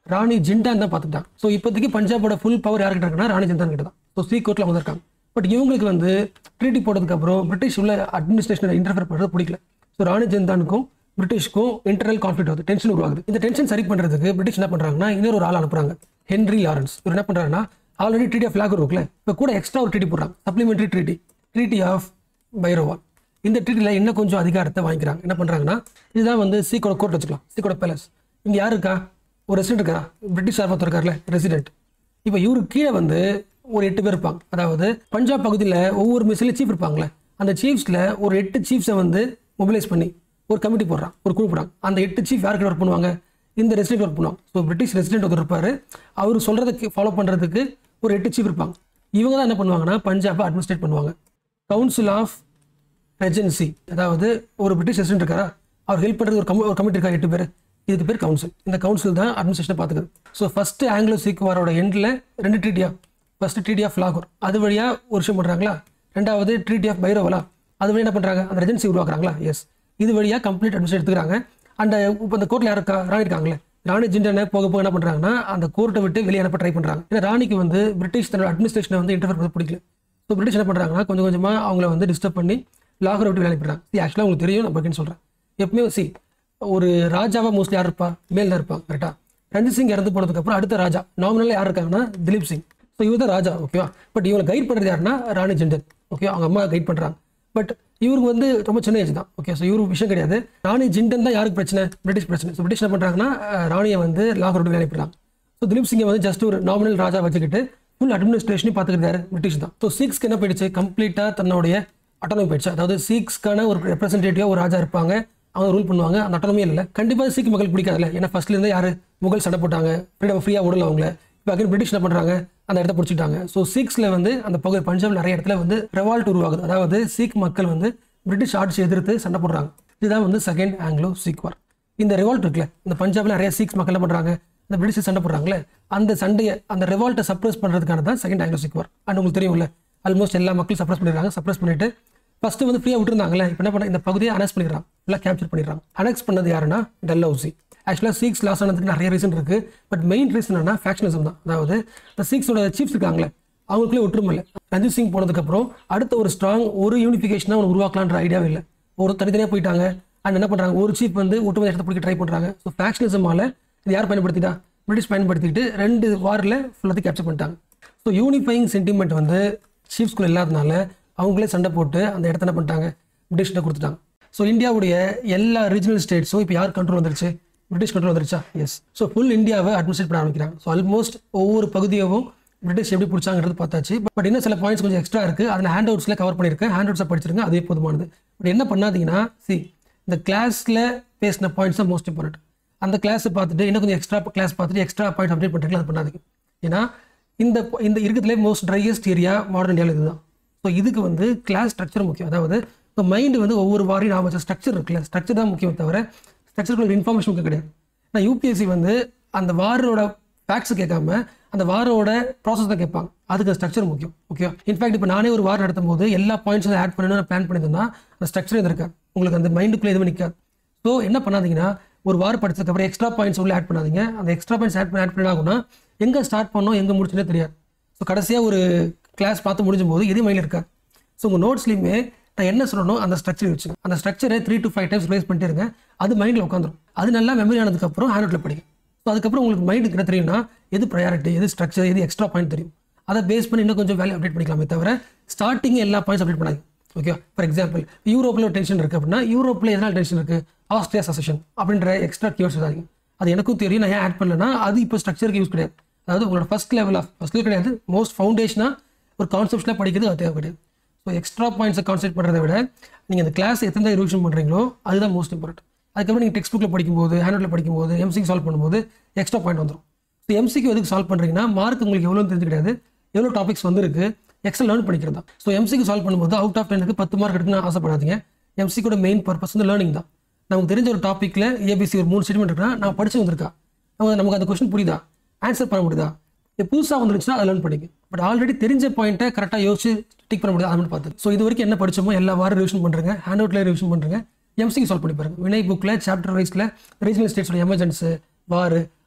ராணி ஜிண்டான் தான் பார்த்துட்டாங்க ஸோ இப்போதைக்கு பஞ்சாபோட ஃபுல் பவர் யார்கிட்ட இருக்குன்னா ராணி ஜிண்டான் கிட்ட தான் ஸோ சீ கோர்ட்டில் வந்திருக்காங்க பட் இவங்களுக்கு வந்து ட்ரீட்டி போட்டதுக்கு அப்புறம் பிரிட்டிஷ் உள்ள அட்மினிஸ்ட்ரேஷனை இன்டர்ஃபர் பண்ணுறது பிடிக்கல ஸோ ராணி ஜிந்தானுக்கும் பிரிட்டிஷ்க்கும் இன்டர்னல் கான்ஃபிளிக் ஆகுது டென்ஷன் உருவாகுது இந்த டென்ஷன் சரி பண்ணுறதுக்கு பிரிட்டிஷ் என்ன பண்ணுறாங்கன்னா இன்னொரு ஒரு ஆள் அனுப்புறாங்க ஹென்ரி லாரன்ஸ் இவர் என்ன பண்ணுறாங்கன்னா ஆல்ரெடி ட்ரீட்டி ஆஃப் லாகூர் இருக்குல்ல இப்போ கூட எக்ஸ்ட்ரா ஒரு ட்ரீட்டி போடுறாங்க supplementary treaty treaty of Bhairowal இந்த ட்ரீட்டியில் இன்னும் கொஞ்சம் அதிகாரத்தை வாங்கிக்கிறாங்க என்ன பண்ணுறாங்கன்னா இதுதான் வந்து சீக்கோட கோர்ட் வச்சுக்கலாம் சீக்கோட பேலஸ் இங்கே யார் இருக்கா ஒரு ரெசிடென்ட் இருக்கா பிரிட்டிஷ் சார்பாக இருக்கார்ல ரெசிடென்ட் இப்போ இவருக்கு கீழே வந்து ஒரு எட்டு பேர் இருப்பாங்க அதாவது பஞ்சாப் பகுதியில் ஒவ்வொரு மிஸ்லையும் சீஃப் இருப்பாங்களே அந்த சீஃப்ஸில் ஒரு எட்டு சீஃப்ஸை வந்து மொபிலைஸ் பண்ணி ஒரு கமிட்டி போடுறான் ஒரு குழு போடுறாங்க அந்த எட்டு சீஃப் யாருக்கு ஒர்க் பண்ணுவாங்க இந்த ரெசிடென்ட் ஒர்க் பண்ணுவாங்க ஸோ பிரிட்டிஷ் ரெசிடென்ட் ஒருத்தர் இருப்பார் அவர் சொல்கிறதுக்கு ஃபாலோ பண்ணுறதுக்கு ஒரு எட்டு சீஃப் இருப்பாங்க இவங்க தான் என்ன பண்ணுவாங்கன்னா பஞ்சாபை அட்மினிஸ்ட்ரேட் பண்ணுவாங்க கவுன்சில் ஆஃப் ரெஜென்சி அதாவது ஒரு பிரிட்டிஷ் ரெசிடென்ட் இருக்காரா அவர் ஹெல்ப் பண்ணுறது ஒரு கமி ஒரு கமிட்டி இருக்கா எட்டு பேர் இதுக்கு பேர் கவுன்சில் இந்த கவுன்சில் தான் அட்மினிஸ்ட்ரேஷனை பார்த்துக்குது ஸோ ஃபஸ்ட்டு ஆங்கிலோ சீக் வாரோட எண்டில் ரெண்டு ட்ரீட்டியா ஃபஸ்ட்டு ட்ரீட்டி ஆஃப் லாகூர் அது வழியாக ஒரு விஷயம் பண்ணுறாங்களா ரெண்டாவது ட்ரீட்டி ஆஃப் பைரோவலா அது வழியா என்ன பண்ணுறாங்க அந்த ரெஜென்சி உருவாக்குறாங்களா எஸ் இது வழியாக கம்ப்ளீட் அட்மினிஸ்ட்ரேட் எடுத்துக்கிறாங்க அந்த இப்போ அந்த கோர்ட்டில் யார் இருக்கா ராணி இருக்காங்களே ராணி ஜிண்டனை போக போக என்ன பண்ணுறாங்கன்னா அந்த கோர்ட்டை விட்டு வெளியே அனுப்ப ட்ரை பண்ணுறாங்க ஏன்னா ராணிக்கு வந்து பிரிட்டிஷ் தன்னோட அட்மினிஸ்ட்ரேஷனை வந்து இன்டர்ஃபர் பண்ண பிடிக்கல ஸோ பிரிட்டிஷ் என்ன பண்ணுறாங்கன்னா கொஞ்சம் கொஞ்சமாக அவங்கள வந்து டிஸ்டர்ப் பண்ணி லாகூரை விட்டு வேலை பண்ணுறாங்க சி ஆக்சுவலாக உங்களுக்கு தெரியும் நான் பக்கன்னு சொல்கிறேன் எப்பவுமே சி ஒரு ராஜாவா மோஸ்ட்லி யார் இருப்பா மேல் தான் இருப்பாங்க கரெக்டாக ரஞ்சித் சிங் இறந்து போனதுக்கப்புறம் அடுத்த ராஜா நாமினலாக யார் இருக்காங்கன்னா திலீப் சிங் ஸோ இவர் தான் ராஜா ஓகேவா பட் இவங்களை கைட் பண்ணுறது யாருன்னா ராணி ஜெண்டர் ஓகே அவங்க அம்மா கைட் பண்ணுறாங்க பட் இவருக்கு வந்து ரொம்ப சின்ன ஏஜ் தான் ஓகே ஸோ இவரு விஷயம் கிடையாது ராணி ஜிண்டன் தான் யாருக்கு பிரச்சனை பிரிட்டிஷ் பிரச்சனை ஸோ பிரிட்டிஷ் என்ன பண்ணுறாங்கன்னா அஹ், ராணியை வந்து லாகூர் விட்டு வேலை பண்ணுறாங்க ஸோ திலீப் சிங்கை வந்து ஜஸ்ட் ஒரு நாமினல் ராஜா வச்சுக்கிட்டு ஃபுல் அட்மினிஸ்ட்ரேஷனையும் பார்த்துக்கிறது யாரு பிரிட்டிஷ் தான் ஸோ சீக்ஸ்க்கு என்ன போயிடுச்சு கம்ப்ளீட்டாக தன்னுடைய அட்டானமி போயிடுச்சு அதாவது சீக்ஸ்க்கான ஒரு ரெப்ரஸன்டேட்டிவாக ஒரு ராஜா இருப்பாங்க அவங்க ரூல் பண்ணுவாங்க அந்த அட்டானமி இல்லை கண்டிப்பாக சீக் மக்கள் பிடிக்காதுல்ல ஏன்னா ஃபர்ஸ்ட்ல இருந்தே யார் முகல் சண்டை போட்டாங்க ஃப்ரீடம் ஃப்ரீயாக விடல அவங்கள இப்போ அகைன் பிரிட்டிஷ் என்ன பண்ணுறாங்க அந்த இடத்த பிடிச்சிட்டாங்க ஸோ சீக்ஸில் வந்து அந்த பகுதி பஞ்சாப் நிறைய இடத்துல வந்து ரெவால்ட் உருவாகுது அதாவது சீக் மக்கள் வந்து பிரிட்டிஷ் ஆட்சி எதிர்த்து சண்டை போடுறாங்க இதுதான் வந்து செகண்ட் ஆங்கிலோ சீக் வார் இந்த ரெவால்ட் இருக்குல்ல இந்த பஞ்சாப்ல நிறைய சீக்ஸ் மக்கள் என்ன பண்ணுறாங்க இந்த பிரிட்டிஷ் சண்டை போடுறாங்களே அந்த சண்டையை அந்த ரெவால்ட்டை சப்ரஸ் பண்ணுறதுக்கான தான் second Anglo Sikh war and உங்களுக்கு தெரியும்ல ஆல்மோஸ்ட் எல்லா மக்களும் சப்ரஸ் பண்ணிடுறாங்க சப்ரஸ் பண்ணிட்டு ஃபர்ஸ்ட் வந்து ஃப்ரீயாக விட்டுருந்தாங்களே இப்போ என்ன பண்ண இந்த பகுதியை அனெக்ஸ் பண்ணிடுறாங்க ஃபுல்லாக கேப்சர் பண்ணிடுறாங்க அனெக்ஸ் பண்ணது யாருன்னா டெல்லௌசி ஆக்சுவலாக சீக்ஸ் லாஸ் ஆனதுக்கு நிறைய ரீசன் இருக்கு பட் மெயின் ரீசன் என்ன ஃபேக்ஷனிசம் தான் அதாவது இந்த சீக்ஸோட சீஃப்ஸ் இருக்காங்களே அவங்களுக்குள்ளே ஒற்றுமை இல்லை ரஞ்சித் சிங் போனதுக்கப்புறம் அடுத்த ஒரு ஸ்ட்ராங் ஒரு யூனிஃபிகேஷனாக ஒன்று உருவாக்கலான்ற ஐடியாவே இல்லை ஒரு தனித்தனியாக போயிட்டாங்க அண்ட் என்ன பண்ணுறாங்க ஒரு சீஃப் வந்து ஒட்டுமொத்த இடத்த பிடிக்க ட்ரை பண்ணுறாங்க ஸோ ஃபேக்ஷனிசமால இது யார் பயன்படுத்திட்டா பிரிட்டிஷ் பயன்படுத்திக்கிட்டு ரெண்டு வாரில் ஃபுல்லாத்தையும் கேப்சர் பண்ணிட்டாங்க ஸோ யூனிஃபைங் சென்டிமெண்ட் வந்து சீஃப்ஸ்குள்ள இல்லாதனால அவங்களே சண்டை போட்டு அந்த இடத்த என்ன பண்ணிட்டாங்க பிரிட்டிஷ்கிட்ட கொடுத்துட்டாங்க ஸோ இந்தியாவுடைய எல்லா ரீஜனல் ஸ்டேட்ஸும் இப்போ யார் கண்ட்ரோல் வந்துருச்சு பிரிட்டிஷ் கண்ட்ரோல் வந்துருச்சா எஸ் ஸோ ஃபுல் இந்தியாவை அட்மினிஸ்ட்ரேட் பண்ண ஆரம்பிக்கிறாங்க ஸோ ஆல்மோஸ்ட் ஒவ்வொரு பகுதியவும் பிரிட்டிஷ் எப்படி பிடிச்சாங்கிறது பார்த்தாச்சு பட் இன்னும் சில பாயிண்ட்ஸ் கொஞ்சம் எக்ஸ்ட்ரா இருக்குது அதை ஹேண்ட் அவுட்ஸில் கவர் பண்ணியிருக்கேன் ஹேண்ட் அவுட்ஸை படிச்சிருங்க அதே போதுமானது பட் என்ன பண்ணாதீங்கன்னா சி இந்த கிளாஸில் பேசின பாயிண்ட்ஸ் தான் மோஸ்ட் இம்பார்ட்டன்ட் அந்த கிளாஸை பார்த்துட்டு இன்னும் கொஞ்சம் எக்ஸ்ட்ரா கிளாஸ் பார்த்துட்டு எக்ஸ்ட்ரா பாயிண்ட் அப்டேட் பண்ணுறீங்களா அது பண்ணாதீங்க ஏன்னா இந்த இந்த இருக்கிறதுலே மோஸ்ட் ட்ரையஸ்ட் ஏரியா மாடர்ன் இந்தியாவில் இதுதான் ஸோ இதுக்கு வந்து கிளாஸ் ஸ்ட்ரக்சர் முக்கியம் அதாவது இப்போ மைண்டு வந்து ஒவ்வொரு வாரியும் நான் வச்ச ஸ்ட்ரக்சர் இருக்குல்ல ஸ்ட்ரக்சர் தான் முக்கியம் தவிர ஸ்ட்ரக்சருக்கு இன்ஃபர்மேஷன் முக்கியம் கிடையாது நான் யூபிஎஸ்சி வந்து அந்த வாரோட ஃபேக்ட்ஸ் கேட்காம அந்த வாரோட ப்ராசஸ் தான் கேட்பாங்க அதுக்கு ஸ்ட்ரக்சர் முக்கியம் ஓகே இன்ஃபேக்ட் இப்போ நானே ஒரு வாரம் நடத்தும் போது எல்லா பாயிண்ட்ஸும் ஆட் பண்ணணும்னு நான் பிளான் பண்ணியிருந்தேன்னா அந்த ஸ்ட்ரக்சர் இருந்திருக்காது உங்களுக்கு அந்த மைண்டுக்குள்ளே எதுவும் நிற்காது ஸோ என்ன பண்ணாதீங்கன்னா ஒரு வாரம் படிச்சதுக்கப்புறம் எக்ஸ்ட்ரா பாயிண்ட்ஸ் உள்ள ஆட் பண்ணாதீங்க அந்த எக்ஸ்ட்ரா பாயிண்ட்ஸ் ஆட் பண்ண ஆட் பண்ண ஆகும்னா எங்கே ஸ்டார்ட் பண்ணோம் எங்கே முடிச்சுனே தெரியாது ஸோ கடைசியாக ஒரு கிளாஸ் பார்த்து முடிஞ்சும் போது எதுவும் மைண்டில் இருக்காது ஸோ உங்கள் நோட்ஸ்லையுமே நான் என்ன சொல்லணும் அந்த ஸ்ட்ரக்சர் வச்சுங்க அந்த ஸ்ட்ரக்சரை three to five times revise பண்ணிட்டு இருங்க அது மைண்டில் உட்காந்துரும் அது நல்லா மெமரி ஆனதுக்கப்புறம் ஹேண்ட் அவுட்டில் படிங்க ஸோ அதுக்கப்புறம் உங்களுக்கு மைண்டுக்கு என்ன தெரியும்னா எது ப்ரையாரிட்டி எது ஸ்ட்ரக்சர் எது எக்ஸ்ட்ரா பாயிண்ட் தெரியும் அதை பேஸ் பண்ணி இன்னும் கொஞ்சம் வேல்யூ அப்டேட் பண்ணிக்கலாமே தவிர ஸ்டார்டிங் எல்லா பாயிண்ட்ஸ் அப்டேட் பண்ணாங்க ஓகே ஃபார் எக்ஸாம்பிள் யூரோப்பில் ஒரு டென்ஷன் இருக்குது அப்படின்னா யூரோப்பில் எதனால் டென்ஷன் இருக்குது ஆஸ்திரியா சசஷன் அப்படின்ற எக்ஸ்ட்ரா கியூர்ஸ் இதாங்க அது எனக்கும் தெரியும் நான் ஏன் ஆட் பண்ணலன்னா அது இப்போ ஸ்ட்ரக்சருக்கு யூஸ் கிடையாது அதாவது உங்களோட ஃபர்ஸ்ட் லெவல் ஆஃப் ஃபர்ஸ்ட் கிடையாது மோஸ்ட் ஃபவுண்டேஷனாக ஒரு கான்செப்ட்ஸில் படிக்கிறது அது தேவை கிடையாது ஸோ எக்ஸ்ட்ரா பாயிண்ட்ஸை கான்சென்ட் பண்ணுறதை விட நீங்கள் அந்த கிளாஸ் எத்தனை தான் ரிவிஷன் பண்ணுறீங்களோ அதுதான் மோஸ்ட் இம்பார்ட்டன்ட் அதுக்கப்புறம் நீங்கள் டெக்ஸ்ட் புக்கில் படிக்கும்போது ஹேண்ட்அவுட்டில் படிக்கும்போது எம்சிக்கு சால்வ் பண்ணும்போது எக்ஸ்ட்ரா பாயிண்ட் வந்துடும் ஸோ எம்சிக்கு எதுக்கு சால்வ் பண்ணுறீங்கன்னா மார்க் உங்களுக்கு எவ்வளோ தெரிஞ்சு கிடையாது எவ்வளோ டாபிக்ஸ் வந்துருக்கு எக்ஸ்ட்ரா லேர்ன் பண்ணிக்கிறது தான் ஸோ எம்சிக்கு சால்வ் பண்ணும்போது அவுட் ஆஃப் டெனுக்கு பத்து மார்க் எடுக்கணும்னு ஆசைப்படாதீங்க எம்சிக்கோட மெயின் பர்பஸ் வந்து லேர்னிங் தான் நமக்கு தெரிஞ்ச ஒரு டாப்பிக்கில் ஏபிசி ஒரு மூணு ஸ்டேட்மெண்ட் இருக்குன்னா நான் படிச்சு வந்திருக்கா நம்ம நமக்கு அந்த கொஸ்டின் புரியுதா ஆன்சர் பண்ண முடியுதா இது புதுசாக வந்துருச்சுன்னா அதை லேர்ன் பண்ணிக்க பட் ஆல்ரெடி தெரிஞ்ச பாயிண்ட்டை கரெக்டாக யோசிச்சு டிக் பண்ண முடியாது அதை மட்டும் பார்த்து ஸோ இது வரைக்கும் என்ன படிச்சோமோ எல்லா வாரம் ரிவிஷன் பண்ணுறேங்க ஹேண்ட் அவுட்டில் ரிவிஷன் பண்ணுறேங்க எம்சிக்கு சால்வ் பண்ணி பாருங்க வினை புக்கில் சாப்டர் வைஸில் ரீஜனல் ஸ்டேட்ஸோட எமர்ஜென்சி வார்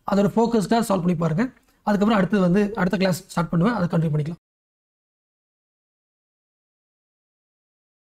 அதோட ஃபோக்கஸ்டாக சால்வ் பண்ணி பாருங்கள் அதுக்கப்புறம் அடுத்து வந்து அடுத்த கிளாஸ் ஸ்டார்ட் பண்ணுவேன் அதை கண்டினியூ பண்ணிக்கலாம்